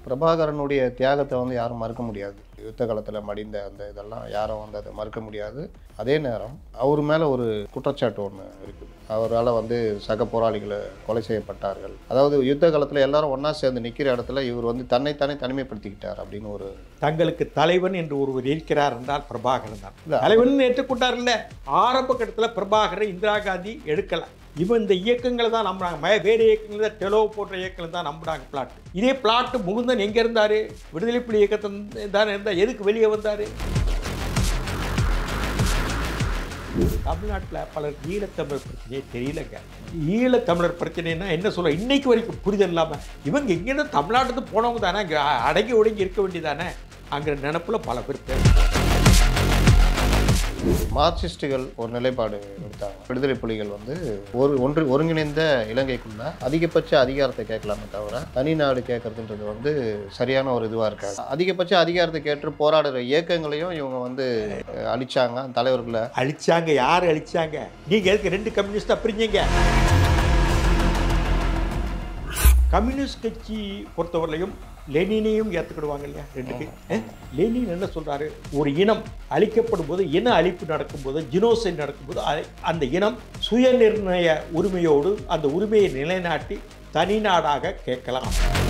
பிரபாகரனுடைய தியாகத்தை வந்து யாரும் மறுக்க முடியாது யுத்த காலத்தில் மடிந்த அந்த இதெல்லாம் யாரும் வந்து அதை மறுக்க முடியாது அதே நேரம் அவர் மேலே ஒரு குற்றச்சாட்டு ஒன்று இருக்குது அவரால் வந்து சக போராளிகளை கொலை செய்யப்பட்டார்கள் அதாவது யுத்த காலத்தில் எல்லாரும் ஒன்றா சேர்ந்து நிற்கிற இடத்துல இவர் வந்து தன்னைத்தானே தனிமைப்படுத்திக்கிட்டார் அப்படின்னு ஒரு தங்களுக்கு தலைவன் என்று ஒருவர் இருக்கிறார் என்றால் பிரபாகரன் தான் இல்ல. தலைவன் ஏற்றுக்கொண்டார் இல்ல ஆரம்ப கட்டத்தில் பிரபாகரை இந்திரா காந்தி எடுக்கல இவன் இந்த இயக்கங்களை தான் நம்புறாங்க ம வேறு இயக்கங்கள் தான் டெலோ போன்ற இயக்கங்கள் தான் நம்புறாங்க பிளாட் இதே பிளாட் முகுந்தன் எங்க இருந்தாரு விடுதலை புலி இயக்கத்தில் தானே இருந்தா எதுக்கு வெளியே வந்தாரு தமிழ்நாட்டில் பலர் ஈழத்தமிழர் பிரச்சனையே தெரியலங்க ஈழத்தமிழர் பிரச்சனைனா என்ன சொல்ல இன்னைக்கு வரைக்கும் புரிதல் இல்லாமல் இவங்க இங்கேருந்து தமிழ்நாட்டுக்கு போனவங்க தானே அங்கே அடங்கி ஒடுங்கி இருக்க வேண்டியதானே அங்கிற நினப்புல பல பேர் பேர் மார்க்சிஸ்டுகள் ஒரு நிலைப்பாடு எடுத்தாங்க விடுதலை புலிகள் வந்து ஒரு ஒன்று ஒருங்கிணைந்த இலங்கைக்குள்ள அதிகபட்ச அதிகாரத்தை கேட்கலாமே தவிர தனி நாடு கேட்கறதுன்றது வந்து சரியான ஒரு இதுவாக இருக்காது அதிகபட்ச அதிகாரத்தை கேட்டு போராடுற இயக்கங்களையும் இவங்க வந்து அஹ், அழிச்சாங்க அந்த தலைவர்களை அழிச்சாங்க யார் அழிச்சாங்க நீங்க எதுக்கு ரெண்டு கம்யூனிஸ்டா பிரிஞ்சீங்க கம்யூனிஸ்ட் கட்சி பொறுத்தவரையிலும் லெனினையும் ஏற்றுக்கிடுவாங்க இல்லையா ரெண்டுக்கு அஹ்? லெனின் என்ன சொல்றாரு ஒரு இனம் அழிக்கப்படும் போது இன அழிப்பு நடக்கும்போது ஜினோசைட் நடக்கும்போது அதை- அந்த இனம் சுயநிர்ணய உரிமையோடு அந்த உரிமையை நிலைநாட்டி தனி நாடாக கேட்கலாம்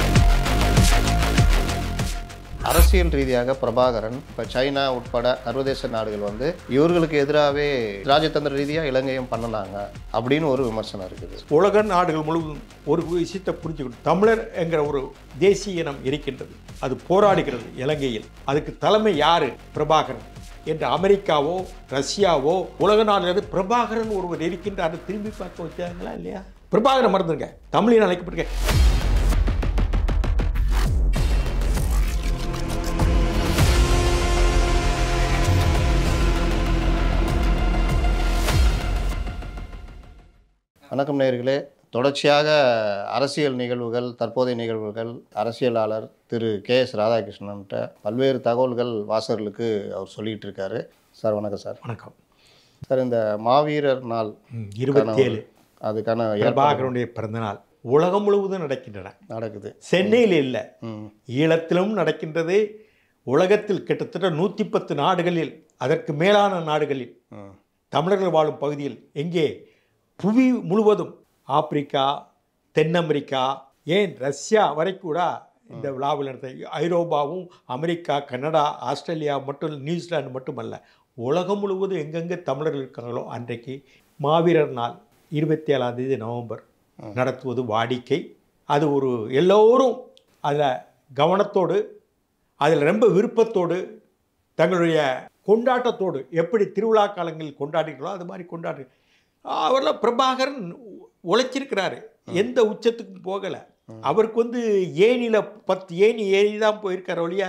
அரசியல் ரீதியாக பிரபாகரன் இப்போ சைனா உட்பட சர்வதேச நாடுகள் வந்து இவர்களுக்கு எதிராகவே ராஜதந்திர ரீதியாக இலங்கையும் பண்ணலாங்க அப்படின்னு ஒரு விமர்சனம் இருக்குது உலக நாடுகள் முழுவதும் ஒரு விஷயத்தை புரிஞ்சுக்கணும் தமிழர் என்கிற ஒரு தேசிய இனம் இருக்கின்றது அது போராடுகிறது இலங்கையில் அதுக்கு தலைமை யாரு பிரபாகரன் என்று அமெரிக்காவோ ரஷ்யாவோ உலக நாடுகள் பிரபாகரன் ஒருவர் இருக்கின்றார் திரும்பி பார்க்க வச்சாங்களா இல்லையா பிரபாகரன் மறந்துருங்க தமிழில் அழைக்கப்பட்டிருக்க வணக்கம் நேயர்களே தொடர்ச்சியாக அரசியல் நிகழ்வுகள் தற்போதைய நிகழ்வுகள் அரசியலாளர் திரு கே எஸ் ராதாகிருஷ்ணன்ட்ட பல்வேறு தகவல்கள் வாசகர்களுக்கு அவர் சொல்லிட்டு இருக்காரு சார் வணக்கம் சார் வணக்கம் சார் இந்த மாவீரர் நாள் இருபத்தி ஏழு அதுக்கான ஏற்பாடு பிரபாகரனுடைய பிறந்தநாள் உலகம் முழுவதும் நடக்கின்றன நடக்குது சென்னையில் இல்லை ம் ஈழத்திலும் நடக்கின்றது உலகத்தில் கிட்டத்தட்ட நூற்றி பத்து நாடுகளில் அதற்கு மேலான நாடுகளில் ம் தமிழர்கள் வாழும் பகுதியில் எங்கே புவி முழுவதும் ஆப்பிரிக்கா தென் அமெரிக்கா ஏன் ரஷ்யா வரைக்கும் கூட இந்த விழாவில் நடத்த ஐரோப்பாவும் அமெரிக்கா கனடா ஆஸ்திரேலியா மட்டும் நியூசிலாந்து மட்டுமல்ல உலகம் முழுவதும் எங்கெங்கே தமிழர்கள் இருக்காங்களோ அன்றைக்கு மாவீரர் நாள் இருபத்தி ஏழாம் தேதி நவம்பர் நடத்துவது வாடிக்கை அது ஒரு எல்லோரும் அதில் கவனத்தோடு அதில் ரொம்ப விருப்பத்தோடு தங்களுடைய கொண்டாட்டத்தோடு எப்படி திருவிழா காலங்களில் கொண்டாடுகிறோ அது மாதிரி கொண்டாடு அவரெல்லாம் பிரபாகரன் உழைச்சிருக்கிறாரு எந்த உச்சத்துக்கும் போகலை அவருக்கு வந்து ஏணியில் பத்து ஏணி ஏறி தான் போயிருக்கார ஒழிய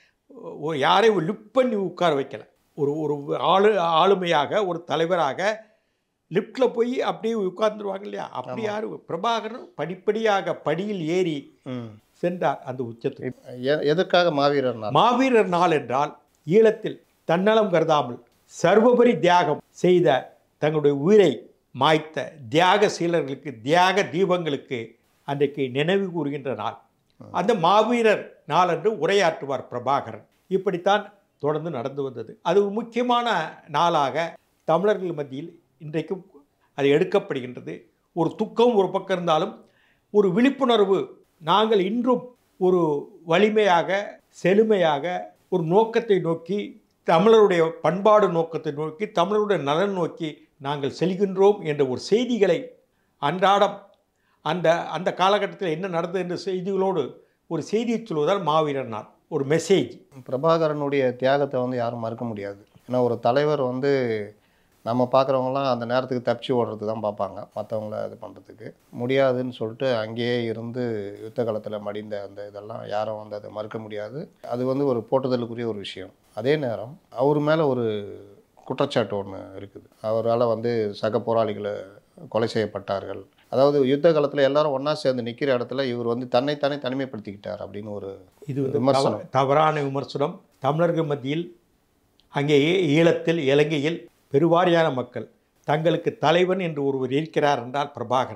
ஒ- யாரையும் லிஃப்ட் பண்ணி உட்கார வைக்கல ஒரு ஒரு ஆளு ஆளுமையாக ஒரு தலைவராக லிஃப்ட்டில் போய் அப்படியே உட்கார்ந்துருவாங்க இல்லையா அப்படி யாரும் பிரபாகரன் படிப்படியாக படியில் ஏறி ம் சென்றார் அந்த உச்சத்துக்கு எ- எதற்காக மாவீரர் நாள் மாவீரர் நாள் என்றால் ஈழத்தில் தன்னலம் கருதாமல் சர்வபரி தியாகம் செய்த தங்களுடைய உயிரை மாய்த்த தியாக சீலர்களுக்கு தியாக தீபங்களுக்கு அன்றைக்கு நினைவு கூறுகின்ற நாள் அந்த மாவீரர் நாள் என்று உரையாற்றுவார் பிரபாகரன் இப்படித்தான் தொடர்ந்து நடந்து வந்தது அது ஒரு முக்கியமான நாளாக தமிழர்கள் மத்தியில் இன்றைக்கும் அது எடுக்கப்படுகின்றது ஒரு துக்கம் ஒரு பக்கம் இருந்தாலும் ஒரு விழிப்புணர்வு நாங்கள் இன்றும் ஒரு வலிமையாக செழுமையாக ஒரு நோக்கத்தை நோக்கி தமிழருடைய பண்பாடு நோக்கத்தை நோக்கி தமிழருடைய நலன் நோக்கி நாங்கள் செல்கின்றோம் என்ற ஒரு செய்திகளை அன்றாடம் அந்த அந்த காலகட்டத்தில் என்ன நடந்தது என்ற செய்திகளோடு ஒரு செய்தியை சொல்வதால் மாவீரர் நாள் ஒரு மெசேஜ் பிரபாகரனுடைய தியாகத்தை வந்து யாரும் மறுக்க முடியாது ஏன்னா ஒரு தலைவர் வந்து நம்ம பார்க்குறவங்களாம் அந்த நேரத்துக்கு தப்பிச்சு ஓடுறது தான் பார்ப்பாங்க மற்றவங்கள இது பண்ணுறதுக்கு முடியாதுன்னு சொல்லிட்டு அங்கேயே இருந்து யுத்த காலத்தில் மடிந்த அந்த இதெல்லாம் யாரும் வந்து அதை மறுக்க முடியாது அது வந்து ஒரு போட்டுதலுக்குரிய ஒரு விஷயம் அதே நேரம் அவர் மேலே ஒரு குற்றச்சாட்டு ஒன்று இருக்குது அவரால் வந்து சக போராளிகளை கொலை செய்யப்பட்டார்கள் அதாவது யுத்த காலத்தில் எல்லாரும் ஒன்றா சேர்ந்து நிற்கிற இடத்துல இவர் வந்து தன்னைத்தானே தனிமைப்படுத்திக்கிட்டார் அப்படின்னு ஒரு இது வந்து விமர்சனம். தவ- தவறான விமர்சனம் தமிழர்கள் மத்தியில் அங்கே ஈழத்தில் இலங்கையில் பெருவாரியான மக்கள் தங்களுக்கு தலைவன் என்று ஒருவர் இருக்கிறார் என்றால் பிரபாகரன் தான்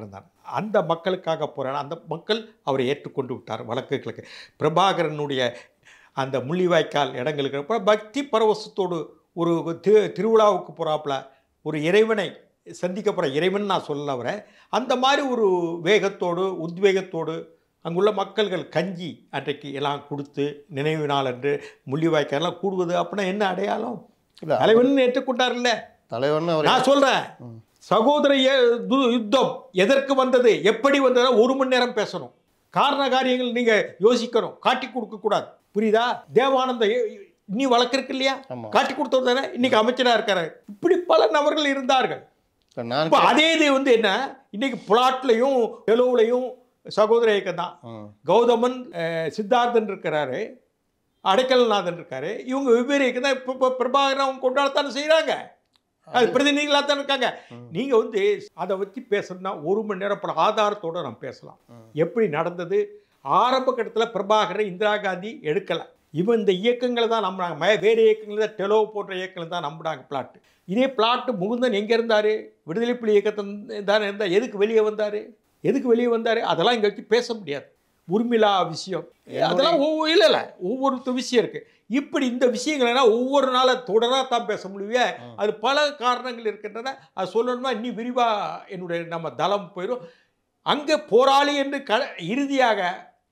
அந்த மக்களுக்காக போராட அந்த மக்கள் அவரை ஏற்றுக்கொண்டு விட்டார் வழக்குகளுக்கு பிரபாகரனுடைய அந்த முள்ளிவாய்க்கால் இடங்களுக்கு அப்புறம் பக்தி பரவசத்தோடு ஒரு திரு திருவிழாவுக்கு போகிறாப்புல ஒரு இறைவனை சந்திக்க போகிற இறைவன் நான் சொல்ல வரேன் அந்த மாதிரி ஒரு வேகத்தோடு உத்வேகத்தோடு அங்குள்ள மக்கள்கள் கஞ்சி அன்றைக்கு எல்லாம் கொடுத்து நினைவு நாள் என்று முள்ளிவாய்க்காலாம் கூடுவது அப்படின்னா என்ன அடையாளம் இல்ல தலைவன் ஏற்றுக்கொண்டார்ல தலைவர்னு அவர் நான் சொல்றேன் ம். சகோதர யு- து- யுத்தம் எதற்கு வந்தது எப்படி வந்தது ஒரு மணி நேரம் பேசணும் காரண காரியங்கள் நீங்க யோசிக்கணும் காட்டி கொடுக்க கூடாது புரியுதா தேவானந்த எ- நீ வழக்கிருக்கு இல்லையா ஆமா காட்டி கொடுத்தவர் தானே இன்னைக்கு அமைச்சரா இருக்காரு இப்படி பல நபர்கள் இருந்தார்கள் இப்ப நான் இப்போ அதே இது வந்து என்ன இன்னைக்கு புலாட்லையும் தெலுவுலையும் சகோதர இயக்கம் தான் ம், கௌதமன் அஹ், சித்தார்த்தன் இருக்கிறாரு அடைக்கல்நாதன் இருக்காரு இவங்க வெவ்வேறு இயக்கம் தான் இப்போ இப்போ பிரபாகரன் அவங்க கொண்டாடத்தானே செய்கிறாங்க அது பிரதிநிதிகளாக தான் இருக்காங்க ம். நீங்க வந்து அதை வச்சு பேசணும்னா ஒரு மணி நேரம் பல ஆதாரத்தோட நம்ம பேசலாம் ம். எப்படி நடந்தது ஆரம்ப கட்டத்தில் பிரபாகரன் இந்திரா காந்தி எடுக்கல இவன் இந்த இயக்கங்களை தான் நம்பினாங்க ம- வேறு இயக்கங்கள் தான் டெலோ போன்ற இயக்கங்கள் தான் நம்பினாங்க பிளாட் இதே பிளாட் முகுந்தன் எங்கே இருந்தார் விடுதலை புலி இயக்கத்தை தானே இருந்தார் எதுக்கு வெளியே வந்தார் எதுக்கு வெளியே வந்தார் அதெல்லாம் இங்கே வச்சு பேச முடியாது உர்மிளா விஷயம் அதெல்லாம் ஒவ்வொரு இல்லை இல்லை ஒவ்வொரு விஷயம் இருக்குது இப்படி இந்த விஷயங்கள் என்ன ஒவ்வொரு நாளை தொடராக தான் பேச முடியும் ம். அது பல காரணங்கள் இருக்கின்றன அது சொல்லணுமா இன்னும் விரிவாக என்னுடைய நம்ம தளம் போயிடும் அங்கே போராளி என்று க இறுதியாக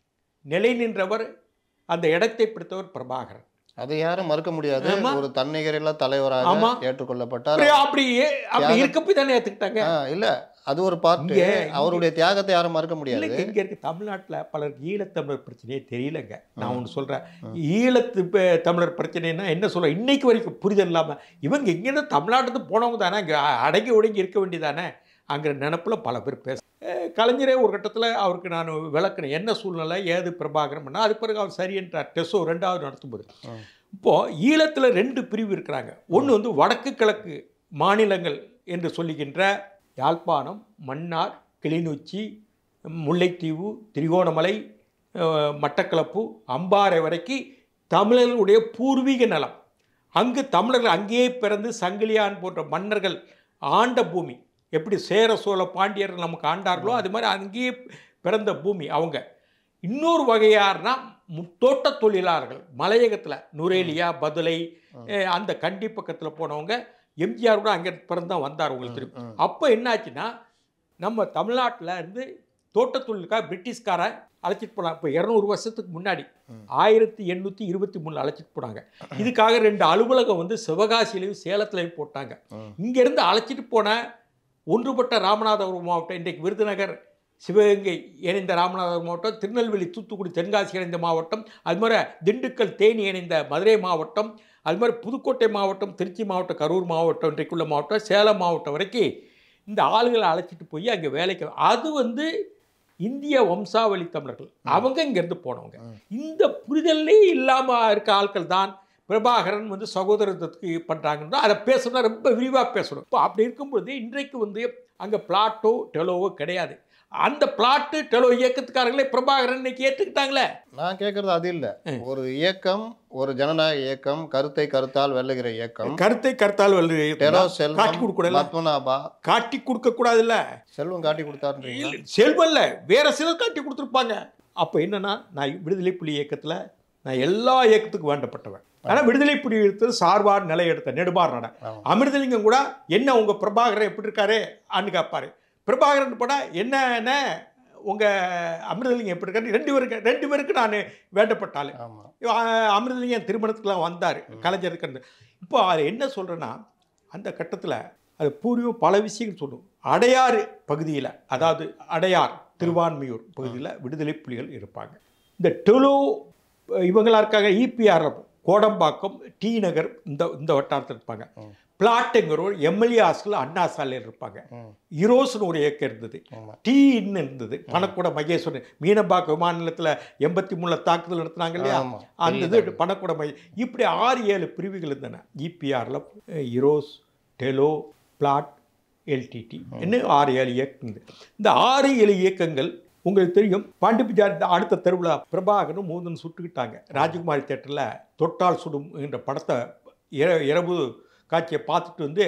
நிலை நின்றவர் அந்த இடத்தை பிடித்தவர் பிரபாகரன் அதை யாரும் மறுக்க முடியாது ஆமா. ஒரு தன்னிகரில்லா தலைவராக ஆமா. ஏற்றுக்கொள்ளப்பட்டார் அப்படி அப்படி அப்படி தியாக- இருக்க போய் தானே ஏற்றுக்கிட்டாங்க ஆ, இல்ல அது ஒரு பார்ட் இங்க- இங்க- அவருடைய தியாகத்தை யாரும் மறுக்க முடியாது இல்லைங்க இங்கே இருக்க தமிழ்நாட்டில் பலருக்கு ஈழத்தமிழர் பிரச்சனையே தெரியலங்க நான் ம். ஒன்று சொல்கிறேன் ம். ஈழத்து ப- தமிழர் பிரச்சனைனா என்ன சொல்ல இன்னைக்கு வரைக்கும் புரிதல் இல்லாமல் இவங்க இங்கேருந்து தமிழ்நாட்டுக்கு போனவங்க தானே இங்கே அடங்கி ஒடுங்கி இருக்க வேண்டியதானே அங்கிற நினப்பில் பல பேர் பேச அஹ் கலைஞரே ஒரு கட்டத்தில் அவருக்கு நான் விளக்குனேன் என்ன சூழ்நிலை ஏது பிரபாகரன் பண்ணா அது பிறகு அவர் சரியன்றார் டெஸ்ஸோ ரெண்டாவது நடத்தும்போது ம். இப்போது ஈழத்தில் ரெண்டு பிரிவு இருக்கிறாங்க ஒன்று வந்து வடக்கு கிழக்கு மாநிலங்கள் என்று சொல்லுகின்ற யாழ்ப்பாணம் மன்னார் கிளிநொச்சி முல்லைத்தீவு திரிகோணமலை அஹ், மட்டக்களப்பு அம்பாறை வரைக்கும் தமிழர்களுடைய பூர்வீக நலம் அங்கு தமிழர்கள் அங்கேயே பிறந்து சங்கிலியான் போன்ற மன்னர்கள் ஆண்ட பூமி எப்படி சேர சோழ பாண்டியர்கள் நமக்கு ஆண்டார்களோ அது மாதிரி அங்கேயே பிறந்த பூமி அவங்க இன்னொரு வகையார்னா மு- தோட்டத் தொழிலாளர்கள் மலையகத்தில் நுரேலியா பதுளை அஹ், அந்த கண்டி பக்கத்தில் போனவங்க எம்ஜிஆர் கூட அங்கே பிறந்து தான் வந்தார் உங்களுக்கு தெரியும் ம், ம். அப்போ என்னாச்சுன்னா நம்ம தமிழ்நாட்டில் இருந்து தோட்டத்தொழிலுக்காக பிரிட்டிஷ்காரன் அழைச்சிட்டு போனாங்க இப்போ இரநூறு வருஷத்துக்கு முன்னாடி ம். ஆயிரத்தி எண்ணூற்றி இருபத்தி மூணில் அழைச்சிட்டு போனாங்க இதுக்காக ரெண்டு அலுவலகம் வந்து சிவகாசியிலையும் சேலத்துலையும் போட்டாங்க ம். இங்கேருந்து அழைச்சிட்டு போன ஒன்றுபட்ட ராமநாதபுரம் மாவட்டம் இன்றைக்கு விருதுநகர் சிவகங்கை இணைந்த ராமநாதபுரம் மாவட்டம் திருநெல்வேலி தூத்துக்குடி தென்காசி இணைந்த மாவட்டம் அது மாதிரி திண்டுக்கல் தேனி இணைந்த மதுரை மாவட்டம் அது மாதிரி புதுக்கோட்டை மாவட்டம் திருச்சி மாவட்டம் கரூர் மாவட்டம் இன்றைக்குள்ள மாவட்டம் சேலம் மாவட்டம் வரைக்கும் இந்த ஆளுகளை அழைச்சிட்டு போய் அங்கே வேலைக்கு அது வந்து இந்திய வம்சாவளி தமிழர்கள் அவங்க இங்கேருந்து போனவங்க ம். இந்த புரிதலே இல்லாமல் இருக்க ஆட்கள் தான் பிரபாகரன் வந்து சகோதரத்துக்கு பண்ணுறாங்கன்னா அதை பேசணும்னா ரொம்ப விரிவாக பேசணும் இப்போ அப்படி இருக்கும்பொழுது இன்றைக்கு வந்து அங்கே பிளாட்டோ டெலோவோ கிடையாது அந்த பிளாட்டு டெலோ இயக்கத்துக்காரங்களே பிரபாகரன் இன்னைக்கு ஏற்றுக்கிட்டாங்களே நான் கேட்கறது அது இல்ல ம். ஒரு இயக்கம் ஒரு ஜனநாயக இயக்கம் கருத்தை கருத்தால் வெல்லுகிற இயக்கம் கருத்தை கருத்தால் டெரோ காட்டி செல்வம் கொடுக்கூடல பத்மநாபா காட்டி கொடுக்க கூடாதுல்ல செல்வம் காட்டி கொடுத்தாருன்றீங்களா இல்ல, செல்வல்ல வேற சிலர் காட்டி கொடுத்துருப்பாங்க அப்போ என்னன்னா நான் விடுதலை புலி இயக்கத்தில் நான் எல்லா இயக்கத்துக்கும் வேண்டப்பட்டவன் ஆனால் விடுதலை புலி இயக்கத்தில் சார்பார் நிலை எடுத்த நெடுமார் நட ஆமா. அமிர்தலிங்கம் கூட என்ன உங்க பிரபாகரன் எப்படி இருக்காரு ஆன்னு கேட்பாரு பிரபாகரன் படா என்ன என்ன உங்க அமிர்தலிங்கம் எப்படி இருக்காரு ரெண்டு பேருக்கு ரெண்டு பேருக்கு நான் வேண்டப்பட்டாள் ஆமா அமிர்தலிங்கம் திருமணத்துக்குலாம் வந்தார் கலைஞருக்கு இப்போ அது என்ன சொல்கிறேன்னா அந்த கட்டத்தில் அது பூர்வம் பல விஷயங்கள் சொல்லும் அடையாறு பகுதியில் அதாவது அடையார் திருவான்மியூர் பகுதியில் விடுதலை புலிகள் இருப்பாங்க இந்த டெலோ இவங்களா இருக்காங்க இபிஆர் கோடம்பாக்கம் டி நகர் இந்த இந்த வட்டாரத்தில் இருப்பாங்க ம். பிளாட்டுங்கிற ஒரு எம்எல்ஏ ஹாஸ்டல் அண்ணா சாலையில் இருப்பாங்க ம், இரோஸ்னு ஒரு இயக்கம் இருந்தது ஆமா டீன்னு இருந்தது பணக்கூட மகேஸ்வரன் மீனம்பாக்கம் விமான நிலையத்தில் எண்பத்தி மூணில் தாக்குதல் நடத்துனாங்க இல்லையா ஆமா அந்த இது பணக்கூட மை இப்படி ஆறு ஏழு பிரிவுகள் இருந்தன இபிஆரில் இரோஸ் டெலோ பிளாட் எல்டிடி இன்னும் ஆறு ஏழு இயக்கம் இருந்தது. இந்த ஆறு ஏழு இயக்கங்கள் உங்களுக்கு தெரியும் பாண்டிபிஜார் அடுத்த தெருவில் பிரபாகரனும் மூந்தன் சுட்டுக்கிட்டாங்க ராஜகுமாரி தேட்டரில் தொட்டால் சுடும் என்ற படத்தை இர இரவு காட்சியை பார்த்துட்டு வந்து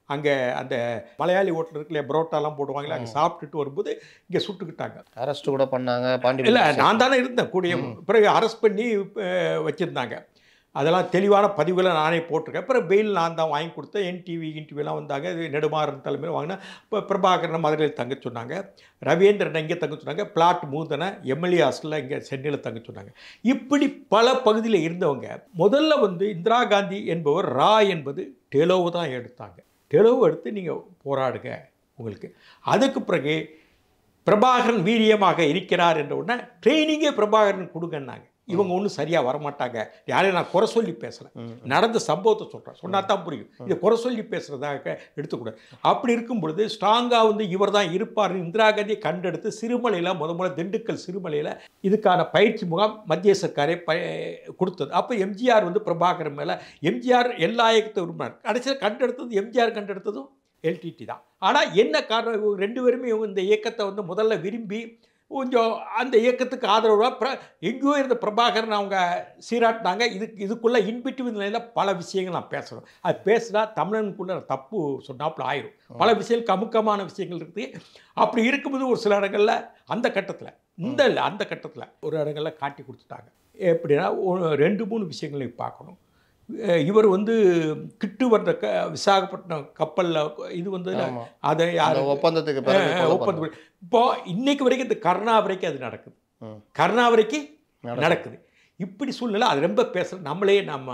அங்கே அந்த மலையாளி ஹோட்டல் இருக்கு இல்லையா பரோட்டாலாம் போடுவாங்களே அங்கே சாப்பிட்டுட்டு வரும்போது இங்கே சுட்டுக்கிட்டாங்க அரெஸ்ட் கூட பண்ணாங்க பாண்டி இல்லை நான் தானே இருந்தேன் கூடிய பிறகு அரெஸ்ட் பண்ணி அஹ், வச்சிருந்தாங்க அதெல்லாம் தெளிவான பதிவுகளை நானே போட்டிருக்கேன் அப்புறம் பெயில் நான் தான் வாங்கி கொடுத்தேன் என்டிவி இன்டிவிலாம் வந்தாங்க இது நெடுமாறன் தலைமையில் வாங்கினா இப்போ பிரபாகரன் மதுரையில் தங்க சொன்னாங்க ரவீந்திரன் இங்கே தங்க சொன்னாங்க பிளாட் மூதனை எம்எல்ஏ ஹாஸ்டலில் இங்கே சென்னையில் தங்க சொன்னாங்க இப்படி பல பகுதியில் இருந்தவங்க முதல்ல வந்து இந்திரா காந்தி என்பவர் ரா என்பது டெலோவை தான் எடுத்தாங்க டெலோவை எடுத்து நீங்கள் போராடுங்க உங்களுக்கு அதுக்கு பிறகு பிரபாகரன் வீரியமாக இருக்கிறார் என்ற உடனே ட்ரைனிங்கே பிரபாகரன் கொடுங்கன்னாங்க இவங்க ஒன்றும் சரியாக வரமாட்டாங்க யாரையும் நான் குறை சொல்லி பேசலை நடந்த சம்பவத்தை சொல்கிறேன் சொன்னா தான் புரியும் இதை குறை சொல்லி பேசுகிறதாக எடுத்துக்கூடாது அப்படி இருக்கும் பொழுது ஸ்ட்ராங்காக வந்து இவர் தான் இருப்பார் இந்திரா காந்தியை கண்டெடுத்து சிறுமலையில் முத முத திண்டுக்கல் சிறுமலையில் இதுக்கான பயிற்சி முகாம் மத்திய சர்க்காரே ப கொடுத்தது அப்போ எம்ஜிஆர் வந்து பிரபாகரன் மேலே எம்ஜிஆர் எல்லா இயக்கத்தை விரும்பினார் கடைசியில் கண்டெடுத்தது எம்ஜிஆர் கண்டெடுத்ததும் எல்டிடி தான் ஆனால் என்ன காரணம் இவங்க ரெண்டு பேருமே இவங்க இந்த இயக்கத்தை வந்து முதல்ல விரும்பி கொஞ்சம் அந்த இயக்கத்துக்கு ஆதரவாக பிர எங்கேயோ இருந்த பிரபாகரன் அவங்க சீராட்டினாங்க இதுக்கு இதுக்குள்ளே இன்பிட்வீன் நிலையில் பல விஷயங்கள் நான் பேசணும் அது பேசினா தமிழனுக்குள்ளே தப்பு சொன்னாப்புல ஆயிரும் பல விஷயங்கள் கமுக்கமான விஷயங்கள் இருக்குது அப்படி இருக்கும்போது ஒரு சில இடங்களில் அந்த கட்டத்தில் இந்த இல்லை அந்த கட்டத்தில் ஒரு இடங்களில் காட்டி கொடுத்துட்டாங்க எப்படின்னா ஒரு ரெண்டு மூணு விஷயங்களை பார்க்கணும் அஹ் இவர் வந்து கிட்டு வந்த க விசாகப்பட்டினம் கப்பலில் இது வந்து ஆமா. அதை யார் அந்த ஒப்பந்தத்துக்கு பிறகு கொலை ஒப்பந்தம் பண்ணி- இப்போ இன்னைக்கு வரைக்கும் இந்த கருணா வரைக்கும் அது நடக்குது ம். கருணா வரைக்கும் நடக்குது. நடக்குது இப்படி சூழ்நிலை அது ரொம்ப பேசுகிற நம்மளே நம்ம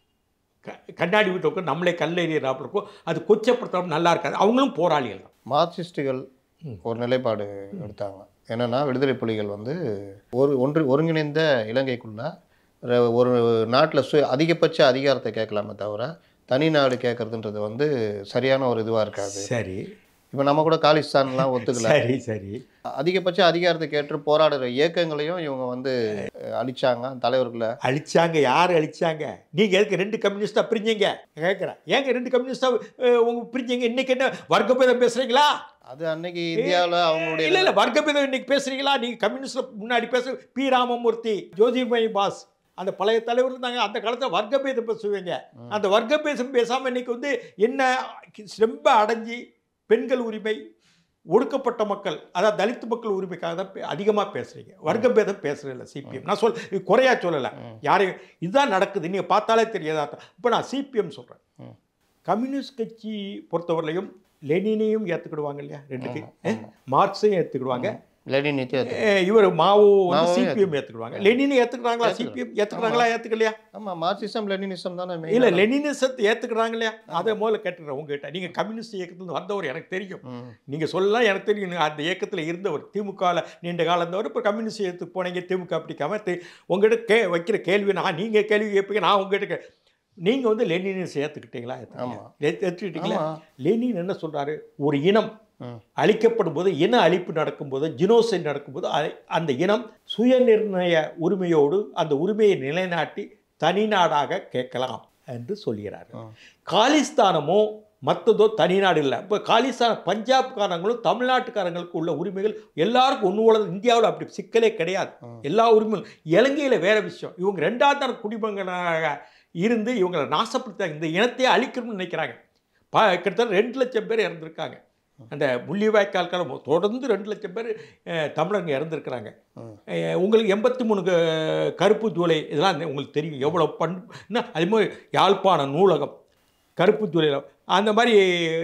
க- கண்ணாடி வீட்டில் உட்காந்து நம்மளே கல்லெறியறாப்புல இருக்கும் அது கொச்சப்படுத்தாமல் நல்லா இருக்காது அவங்களும் போராளிகள் தான் மார்க்சிஸ்டுகள் ஒரு நிலைப்பாடு எடுத்தாங்க என்னன்னா விடுதலை புலிகள் வந்து ஒரு ஒன்று ஒருங்கிணைந்த இலங்கைக்குள்ள ர- ஒரு நாட்டில் சு அதிகபட்ச அதிகாரத்தை கேட்கலாமே தவிர தனி நாடு கேட்கறதுன்றது வந்து சரியான ஒரு இதுவாக இருக்காது சரி இப்போ நம்ம கூட காலிஸ்தான்லாம் ஒத்துக்கல சரி சரி அதிகபட்ச அதிகாரத்தை கேட்டு போராடுற இயக்கங்களையும் இவங்க வந்து அஹ், அழிச்சாங்க தலைவர்களை அழிச்சாங்க யார் அழிச்சாங்க நீங்கள் எதுக்கு ரெண்டு கம்யூனிஸ்டாக பிரிஞ்சீங்க கேட்குறேன் ஏங்க ரெண்டு கம்யூனிஸ்டாக உங்க பிரிஞ்சீங்க இன்னைக்கு என்ன வர்க்கபேதம் பேசுகிறீங்களா அது அன்னைக்கு இந்தியாவில் அவங்களுடைய இல்ல இல்ல வர்க்கபேதம் இன்னைக்கு பேசுறீங்களா நீங்க கம்யூனிஸ்ட்ல முன்னாடி பேச பி ராமமூர்த்தி ஜோதிர்மயி பாஸ் அந்த பழைய தலைவர் இருந்தாங்க அந்த காலத்துல வர்க்கபேதம் பேசுவீங்க அந்த வர்க்கபேதம் பேசாம இன்னைக்கு வந்து என்ன ரொம்ப அடைஞ்சி பெண்கள் உரிமை ஒடுக்கப்பட்ட மக்கள் அதாவது தலித் மக்கள் உரிமைக்காக தான் பே- அதிகமா பேசுறீங்க வர்க்கபேதம் பேசுறதில்ல சிபிஎம் நான் சொல் இது குறையா சொல்லலை யாரையும் இதுதான் நடக்குது நீங்க பார்த்தாலே தெரியாதா இப்போ நான் சிபிஎம் சொல்றேன் ம். கம்யூனிஸ்ட் கட்சி பொறுத்தவரையிலையும் லெனினையும் ஏற்றுக்கிடுவாங்க இல்லையா ரெண்டுக்கு ஆமா, ஆமா. மார்க்ஸையும் ஏற்றுக்கிடுவாங்க லெனின் நித்யா இவர் மாவோ வந்து மாவோவையும் சிபிஎம் ஏற்றுக்கிடுவாங்க லெனினை ஏற்றுக்கிறாங்களா சிபிஎம் ஏற்றுக்கிறாங்களா ஏற்றுக்கலையா ஆமாம் மார்க்சிசம் லெனினிசம் தானே main இல்லை ஆன- லெனினிசத்தை ஏற்றுக்கிறாங்க இல்லையா அதை முதல்ல கேட்டுக்கிறேன் உங்ககிட்ட நீங்கள் கம்யூனிஸ்ட் இயக்கத்துல வந்தவர் எனக்கு தெரியும் ம். நீங்கள் சொல்லலாம் எனக்கு தெரியும் நீங்க அந்த இயக்கத்தில் இருந்தவர் திமுகவில் நீண்ட காலம் இருந்தவர் இப்போ கம்யூனிஸ்ட் இயக்கத்துக்கு போனீங்க திமுக பிடிக்காம தி- உங்ககிட்ட கே வைக்கிற கேள்வி நான் நீங்கள் கேள்வி கேட்பீங்க நான் உங்ககிட்ட கே நீங்கள் வந்து லெனினிஸ் ஏற்றுக்கிட்டீங்களா ஆமா. ஏற்றுக்கிட்டீங்களா ஆமா. லெனின் என்ன சொல்றாரு ஒரு இனம் ம். அழிக்கப்படும் போது இன அழிப்பு நடக்கும்போது ஜினோசைட் நடக்கும்போது அதை- அந்த இனம் சுயநிர்ணய உரிமையோடு அந்த உரிமையை நிலைநாட்டி தனிநாடாக கேட்கலாம் என்று சொல்கிறார் ம். காலிஸ்தானமோ மற்றதோ தனிநாடு இல்லை இப்போ காலிஸ்தான் பஞ்சாப்காரங்களும் தமிழ்நாட்டுக்காரங்களுக்கு உள்ள உரிமைகள் எல்லாருக்கும் ஒன்று உள்ள இந்தியாவில் அப்படி சிக்கலே கிடையாது ம். எல்லா உரிமையும் இலங்கையில் வேற விஷயம் இவங்க ரெண்டாவது தர குடிமகனாக இருந்து இவங்களை நாசப்படுத்தாங்க இந்த இனத்தையே அழிக்கணும்னு நினைக்கிறாங்க ப கிட்டத்தட்ட ரெண்டு லட்சம் பேர் இறந்துருக்காங்க அந்த முள்ளிவாய்க்கால் காலம் தொடர்ந்து ரெண்டு லட்சம் பேர் அஹ், தமிழங்க இறந்துருக்கிறாங்க ம். அஹ், உங்களுக்கு எண்பத்தி மூணு க- கருப்பு ஜூலை இதெல்லாம் உங்களுக்கு தெரியும் எவ்வளோ பண் என்ன அதே மாதிரி யாழ்ப்பாண நூலகம் கருப்பு ஜூலையில் அந்த மாதிரி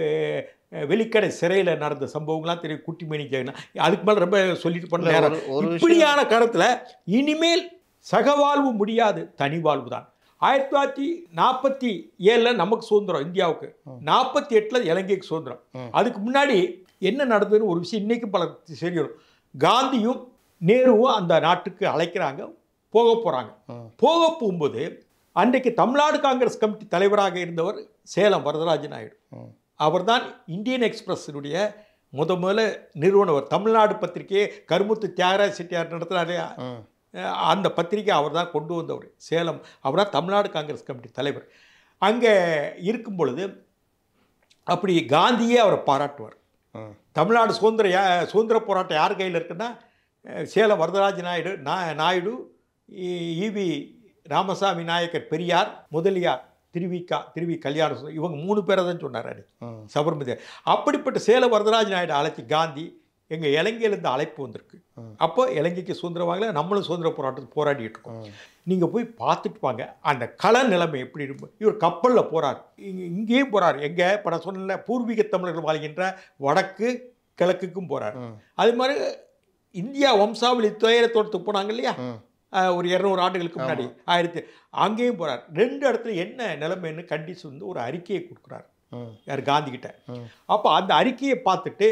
அஹ், வெளிக்கடை சிறையில் நடந்த சம்பவங்கள்லாம் தெரியும் குட்டிமணி ஜெகனா அதுக்கு மேலே ரொம்ப சொல்லிட்டு பண்ண இல்ல, நேரம் ஒரு- ஒரு விஷயம் இப்படியான கருத்தில் இனிமேல் சகவாழ்வு முடியாது தனி வாழ்வு தான் ஆயிரத்தி தொள்ளாயிரத்தி நாற்பத்தி ஏழில் நமக்கு சுதந்திரம் இந்தியாவுக்கு நாற்பத்தி எட்டில் இலங்கைக்கு சுதந்திரம் ம். அதுக்கு முன்னாடி என்ன நடந்ததுன்னு ஒரு விஷயம் இன்னைக்கு பல தெரியும் காந்தியும் நேருவும் அந்த நாட்டுக்கு அழைக்கிறாங்க போக போகிறாங்க ம். போக போகும்போது அன்றைக்கு தமிழ்நாடு காங்கிரஸ் கமிட்டி தலைவராக இருந்தவர் சேலம் வரதராஜ நாயுடு ம். அவர்தான் இந்தியன் எக்ஸ்பிரஸினுடைய முத முதல்ல நிறுவனர் தமிழ்நாடு பத்திரிகையை கருமுத்து தியாகராஜ செட்டியார் நடத்துகிறாரு ம். அஹ் அந்த பத்திரிகை அவர் தான் கொண்டு வந்தவர் சேலம் அவர் தான் தமிழ்நாடு காங்கிரஸ் கமிட்டி தலைவர் அங்கே இருக்கும் பொழுது அப்படி காந்தியே அவரை பாராட்டுவார் ம். தமிழ்நாடு சுதந்திர யா- சுதந்திர போராட்டம் யார் கையில் இருக்குன்னா அஹ் சேலம் வரதராஜ நாயுடு நா நாயுடு ஈ- ஈவி ராமசாமி நாயக்கர் பெரியார் முதலியார் திருவிக்கா திருவி கல்யாண சுந்தரம் இவங்க மூணு பேரை தான் சொன்னார் அன்னைக்கு ம் சபர்மதி அப்படிப்பட்ட சேல வரதராஜ நாயுடு அழைச்சி காந்தி எங்கள் இலங்கையிலேருந்து அழைப்பு வந்திருக்கு ம். அப்போ இலங்கைக்கு சுதந்திரம் வாங்கல நம்மளும் சுதந்திர போராட்டத்துக்கு போராடிட்டு இருக்கோம் ம் நீங்கள் போய் பார்த்துட்டு வாங்க அந்த கள நிலைமை எப்படி இருக்கும் இவர் கப்பலில் போகிறார் இங்கே இங்கேயும் போகிறார் எங்கே இப்போ நான் சொன்னேன்ல பூர்வீக தமிழர்கள் வாழ்கின்ற வடக்கு கிழக்குக்கும் போகிறார் ம் அது மாதிரி இந்தியா வம்சாவளி துயரத்தோட்டத்துக்கு போனாங்க இல்லையா ம் அஹ் ஒரு இரநூறு ஆண்டுகளுக்கு முன்னாடி ஆயிரத்தி அங்கேயும் போகிறார் ரெண்டு இடத்துல என்ன நிலைமைன்னு கண்டிச்சு வந்து ஒரு அறிக்கையை கொடுக்குறார் ம் யார் காந்தி கிட்ட ம் அப்போ அந்த அறிக்கையை பார்த்துட்டு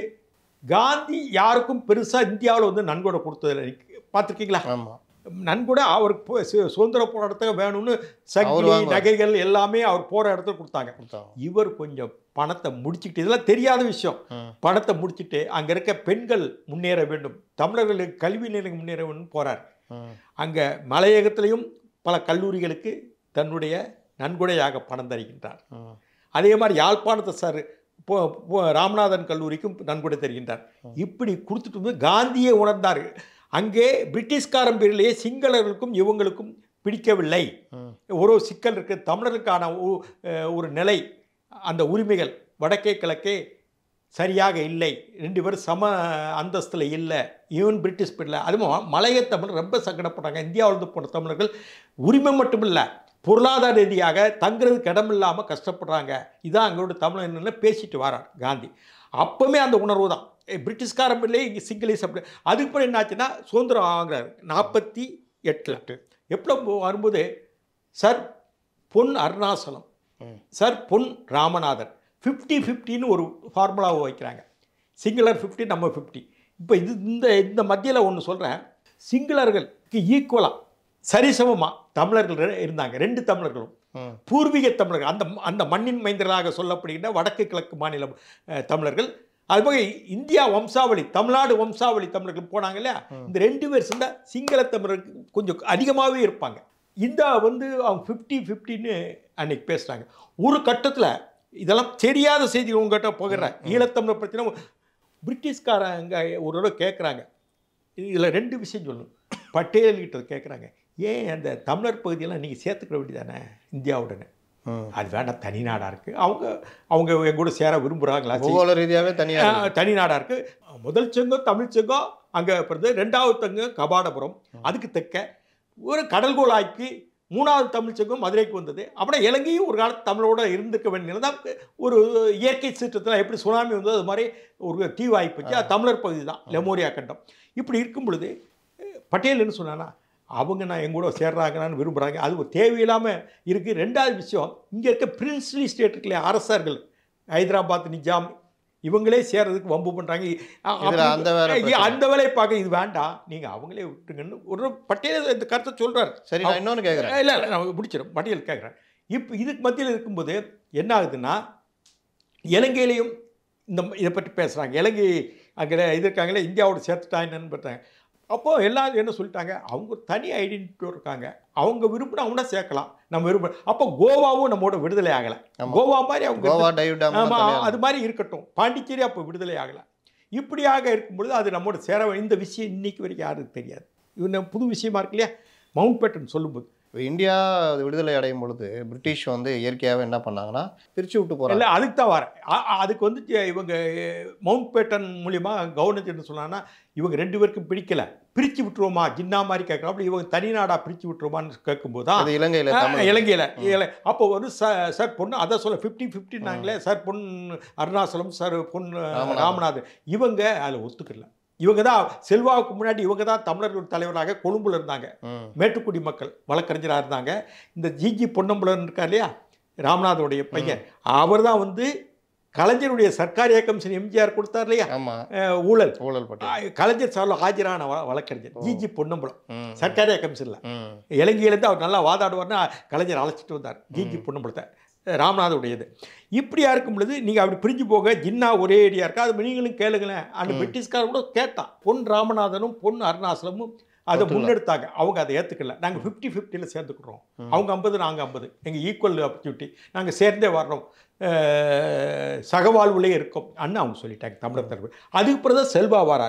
காந்தி யாருக்கும் பெருசாக இந்தியாவில் வந்து நன்கொடை கொடுத்ததில்லை பார்த்துருக்கீங்களா ஆமாம் நன்கொடை அவருக்கு பு- சு- சுதந்திர போராட்டத்துக்கு வேணும்னு அவர் சங்கிலி வாங்குவார். நகைகள் எல்லாமே அவர் போகிற இடத்துல கொடுத்தாங்க கொடுத்தாங்க இவர் கொஞ்சம் பணத்தை முடிச்சுக்கிட்டு இதெல்லாம் தெரியாத விஷயம் ம் பணத்தை முடிச்சுட்டு அங்கே இருக்க பெண்கள் முன்னேற வேண்டும் தமிழர்களுக்கு கல்வி நிலையம் முன்னேற வேண்டும் போகிறார் ம் அங்கே மலையகத்திலையும் பல கல்லூரிகளுக்கு தன்னுடைய நன்கொடையாக பணம் தருகின்றார் ம் அதே மாதிரி யாழ்ப்பாணத்தை சார் போ போ- ராமநாதன் கல்லூரிக்கும் நன்கொடை தருகின்றார் இப்படி கொடுத்துட்டு வந்து காந்தியே உணர்ந்தார் அங்கே பிரிட்டிஷ்காரன் பேரிலேயே சிங்களர்களுக்கும் இவங்களுக்கும் பிடிக்கவில்லை ம் ஒரு சிக்கல் இருக்குது தமிழருக்கான ஒ- அஹ் ஒரு நிலை அந்த உரிமைகள் வடக்கே கிழக்கே சரியாக இல்லை ரெண்டு பேரும் சம அந்தஸ்தில் இல்லை ஈவன் பிரிட்டிஷ் பீரியடில் அதுவும் மலைய தமிழ் ரொம்ப சங்கடப்படுறாங்க இந்தியாவிலிருந்து போன தமிழர்கள் உரிமை மட்டும் இல்லை பொருளாதார ரீதியாக தங்குறதுக்கு இடம் இல்லாமல் கஷ்டப்படுறாங்க இதான் அங்களோட தமிழன்னு பேசிட்டு வரார் காந்தி அப்போவுமே அந்த உணர்வு தான் பிரிட்டிஷ்காரன் இல்லை இங்கே சிங்களீஸ் அப்படி அதுக்கப்புறம் என்னாச்சுன்னா சுதந்திரம் வாங்குறாரு நாற்பத்தி எட்டில் எப்போ வரும்போது சார் பொன் அருணாசலம் ம் சார் பொன் ராமநாதன் ஃபிஃப்டி ஃபிஃப்டின்னு ஒரு ஃபார்முலாவை வைக்கிறாங்க சிங்களர் ஃபிஃப்டி நம்ம ஃபிஃப்டி இப்போ இது இந்த இந்த மத்தியில் ஒன்று சொல்கிறேன் சிங்களர்களுக்கு ஈக்குவலாக சரிசமமாக தமிழர்கள் ரெ- இருந்தாங்க ரெண்டு தமிழர்களும் ம் பூர்வீக தமிழர்கள் அந்த அந்த மண்ணின் மைந்தர்களாக சொல்லப்படுகின்ற வடக்கு கிழக்கு மாநில அஹ், தமிழர்கள் அதுபோக இந்தியா வம்சாவளி தமிழ்நாடு வம்சாவளி தமிழர்கள் போனாங்க இல்லையா இந்த ரெண்டு பேர் சேர்ந்தா சிங்கள தமிழர்கள் கொஞ்சம் அதிகமாகவே இருப்பாங்க இந்த வந்து அவங்க ஃபிஃப்டி ஃபிஃப்டின்னு அன்னைக்கு பேசுகிறாங்க ஒரு கட்டத்தில் இதெல்லாம் தெரியாத செய்தி உங்ககிட்ட போகிறேன் ஈழத்தமிழர் பிரச்சனை பிரிட்டிஷ்காரங்க ஒரு தடவை கேட்குறாங்க இதில் ரெண்டு விஷயம் சொல்லணும் பட்டேல்கிட்ட கேட்குறாங்க ஏன் அந்த தமிழர் பகுதியெல்லாம் நீங்கள் சேர்த்துக்கிற வேண்டியதானே இந்தியாவுடனே ம் அது வேண்டாம் தனி நாடாக இருக்குது அவங்க அவங்க என் கூட சேர விரும்புகிறாங்களா பூகோள ரீதியாகவே தனியாக ஆஹ், தனி நாடாக இருக்குது முதல் சங்கம் தமிழ் சங்கம் அங்கே பிறகு ரெண்டாவது தங்கம் கபாடபுரம் அதுக்கு தெற்க ஒரு கடல்கோள் ஆக்கி மூணாவது தமிழ் சங்கம் மதுரைக்கு வந்தது அப்புறம் இலங்கையும் ஒரு காலத்து தமிழோட இருந்துக்க வேண்டியது தான் ஒரு இயற்கை சீற்றத்தில் எப்படி சுனாமி வந்தது அது மாதிரி ஒரு தீவாய் போச்சு அது தமிழர் பகுதி தான் லெமோரியா கண்டம் இப்படி இருக்கும் பொழுது அஹ், பட்டேல் என்ன சொன்னானா அவங்க நான் என் கூட சேர்றாங்கன்னு விரும்புகிறாங்க அது ஒரு தேவையில்லாமல் இருக்குது ரெண்டாவது விஷயம் இங்கே இருக்க பிரின்ஸ்லி ஸ்டேட் இருக்கு இல்லையா அரசர்கள் ஹைதராபாத் நிஜாம் இவங்களே சேர்றதுக்கு வம்பு பண்ணுறாங்க இதுல அந்த வேலை பிரச்சனை. அந்த வேலையை பார்க்க இது வேண்டாம் நீங்கள் அவங்களே விட்டுருங்கன்னு ஒரு பட்டியல் இந்த கருத்தை சொல்கிறார் சரி நான் இன்னொன்று கேட்குறேன் இல்லை இல்லை நான் முடிச்சிடும் பட்டியல் கேட்குறேன் இப்போ இதுக்கு மத்தியில் இருக்கும்போது என்ன ஆகுதுன்னா இலங்கையிலையும் இந்த ம- இதை பற்றி பேசுகிறாங்க இலங்கை அங்கே இது இருக்காங்களே இந்தியாவோட சேர்த்துட்டாங்கன்னு பார்த்தாங்க அப்போது எல்லாரும் என்ன சொல்லிட்டாங்க அவங்க ஒரு தனி ஐடென்டிட்டி இருக்காங்க அவங்க விரும்பினா அவங்கள சேர்க்கலாம் நம்ம விரும்ப அப்போ கோவாவும் நம்மோட விடுதலை ஆகலை ஆமா. கோவா மாதிரி அவங்க கோவா டைவ் டேம் ஆமா அது மாதிரி இருக்கட்டும் பாண்டிச்சேரி அப்போ விடுதலை ஆகலை இப்படியாக இருக்கும்பொழுது அது நம்மோட சேர வே- இந்த விஷயம் இன்னைக்கு வரைக்கும் யாருக்கு தெரியாது இது புது விஷயமா இருக்கு இல்லையா மவுண்ட் பேட்டன் சொல்லும்போது இப்போ இந்தியா அது விடுதலை அடையும் பொழுது பிரிட்டிஷ் வந்து இயற்கையாகவே என்ன பண்ணாங்கன்னா பிரித்து விட்டு போகிறாங்க இல்லை அதுக்கு தான் வரேன் அ- அ- அதுக்கு வந்து இவங்க மவுண்ட் பேட்டன் மூலியமா கவர்னர் என்ன சொன்னாங்கன்னா இவங்க ரெண்டு பேருக்கும் பிடிக்கல பிரித்து விட்டுருவோமா ஜின்னா மாதிரி கேட்குறோம் அப்படி இவங்க தனி நாடா பிரித்து விட்டுருவோமான்னு கேட்கும்போது தான் அது இலங்கையில் தமிழ் இலங்கையில் இல அப்போ வந்து ச சார் பொண்ணு அதை சொல்ல ஃபிஃப்டி ஃபிஃப்டின்னாங்களே சார் பொன் அருணாசலம் சார் பொன் ராமநாதன். ராமநாதன் இவங்க அதில் ஒத்துக்கல இவங்க தான் செல்வாவுக்கு முன்னாடி இவங்க தான் தமிழர்கள் தலைவராக கொழும்புல இருந்தாங்க ம் மேட்டுக்குடி மக்கள் வழக்கறிஞராக இருந்தாங்க இந்த ஜிஜி பொன்னம்பலன் இருக்கார் இல்லையா ராமநாதனுடைய பையன் அவர் தான் வந்து கலைஞருடைய சர்க்கார் இயக்கம் சரி எம்ஜிஆர் கொடுத்தார் இல்லையா ஆமாம் அஹ் ஊழல் ஊழல் பட்டி அஹ் கலைஞர் சார்பில் ஆஜரான வ- வழக்கறிஞர் ஜிஜி பொன்னம்பலம் ம் சர்க்கார் இயக்கம் சரியில்லை ம் இலங்கையிலேருந்து அவர் நல்லா வாதாடுவார்னு கலைஞர் அழைச்சிட்டு வந்தார் ஜிஜி பொன்னம்பலத்தை ராமநாதனுடையது இப்படியா இருக்கும் பொழுது நீங்கள் அப்படி பிரிஞ்சு போக ஜின்னா ஒரே ஐடியா இருக்கா அது நீங்களும் கேளுங்களேன் அந்த பிரிட்டிஷ்காரர் கூட கேட்டான் பொன் ராமநாதனும் பொன் அருணாசலமும் அதை முன்னெடுத்தாங்க அவங்க அதை ஏற்றுக்கல நாங்கள் ஃபிஃப்டி ஃபிஃப்டியில் சேர்ந்துக்கிறோம் அவங்க ஐம்பது நாங்கள் ஐம்பது எங்கள் ஈக்குவல் ஆப்பர்ச்சுனிட்டி நாங்கள் சேர்ந்தே வர்றோம் அஹ், சகவாழ்வுலே இருக்கோம் அண்ணா அவங்க சொல்லிட்டாங்க தமிழர் தரப்பு அதுக்கு பிறகு தான் செல்வா வரார்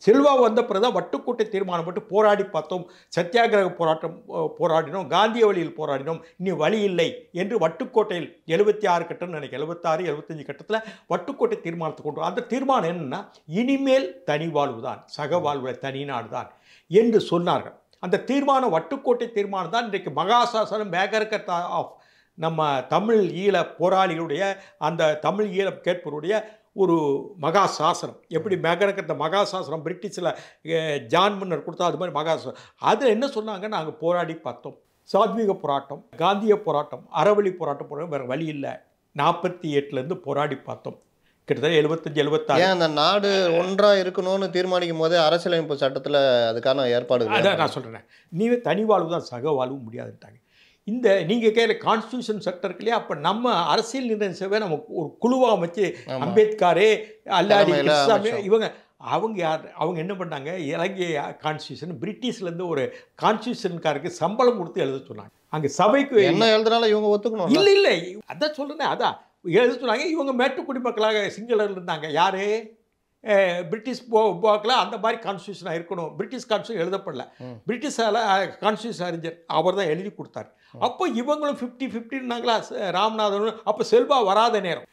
செல்வா வந்த பிறகு தான் வட்டுக்கோட்டை தீர்மானம் போட்டு போராடி பார்த்தோம் சத்தியாகிரக போராட்டம் அஹ், போராடினோம் காந்திய வழியில் போராடினோம் இனி வழி இல்லை என்று வட்டுக்கோட்டையில் எழுபத்தி ஆறு கட்டம் நினைக்கிறேன் எழுபத்தாறு எழுபத்தஞ்சு கட்டத்தில் வட்டுக்கோட்டை தீர்மானத்தை கொண்டு வரோம். அந்த தீர்மானம் என்னன்னா இனிமேல் தனி வாழ்வு தான் சக வாழ்வு தனி நாடு தான் என்று சொன்னார்கள் அந்த தீர்மானம் வட்டுக்கோட்டை தீர்மானம் தான் இன்றைக்கு மகாசாசனம் மேகரக்கத்தா ஆஃப் நம்ம தமிழ் ஈழ போராளிகளுடைய அந்த தமிழ் ஈழம் கேட்பவருடைய ஒரு மகா சாசனம் எப்படி மேகரக்கத்த மகா சாசனம் பிரிட்டிஷில் ஜான் முன்னர் கொடுத்தா அது மாதிரி மகா சாசனம் அதில் என்ன சொன்னாங்க நாங்கள் போராடி பார்த்தோம் சாத்வீக போராட்டம் காந்திய போராட்டம் அறவழி போராட்டம் போராட்டம் வேறு வழி இல்லை நாற்பத்தி எட்டுலேருந்து போராடி பார்த்தோம் கிட்டத்தட்ட எழுபத்தஞ்சு எழுபத்தாறு ஏன் அந்த நாடு ஒன்றா இருக்கணும்னு தீர்மானிக்கும் போதே அரசியலமைப்பு சட்டத்துல அதுக்கான ஏற்பாடுகள் அதான் நான் சொல்கிறேன் நீவே தனி வாழ்வு தான் சக வாழ்வு முடியாதுன்ட்டாங்க இந்த நீங்கள் கேட்குற கான்ஸ்டியூஷன் சட்டம் இருக்கு இல்லையா அப்போ நம்ம அரசியல் நிர்ணயம் சேவை நம்ம ஒரு குழுவாக வச்சு ஆமா. அம்பேத்கரே அல்லாடி தலைமையில கிருஷ்ணசாமி அமைச்சோம். இவங்க அவங்க யார் அவங்க என்ன பண்ணாங்க இலங்கை கான்ஸ்டியூஷன் பிரிட்டிஷ்லேருந்து ஒரு கான்ஸ்டியூஷன்காருக்கு சம்பளம் கொடுத்து எழுத சொன்னாங்க அங்கே சபைக்கு என்ன எழுதுனாலும் இவங்க ஒத்துக்கணும் இல்லை இல்லை அதான் சொல்கிறேன் அதான் எழுத சொன்னாங்க இவங்க மேட்டுக்குடி மக்களாக சிங்களர் இருந்தாங்க யார் பிரிட்டிஷ் போ போக்கில் அந்த மாதிரி கான்ஸ்டியூஷனாக இருக்கணும் பிரிட்டிஷ் கான்ஸ்டியூஷன் எழுதப்படல ம். பிரிட்டிஷால் கான்ஸ்டியூஷன் அறிஞர் அவர் தான் எழுதி கொடுத்தார் அப்போ இவங்களும் ஃபிஃப்டி ஃபிஃப்டின்னாங்களா ராமநாதனும் அப்போ செல்வா வராத நேரம்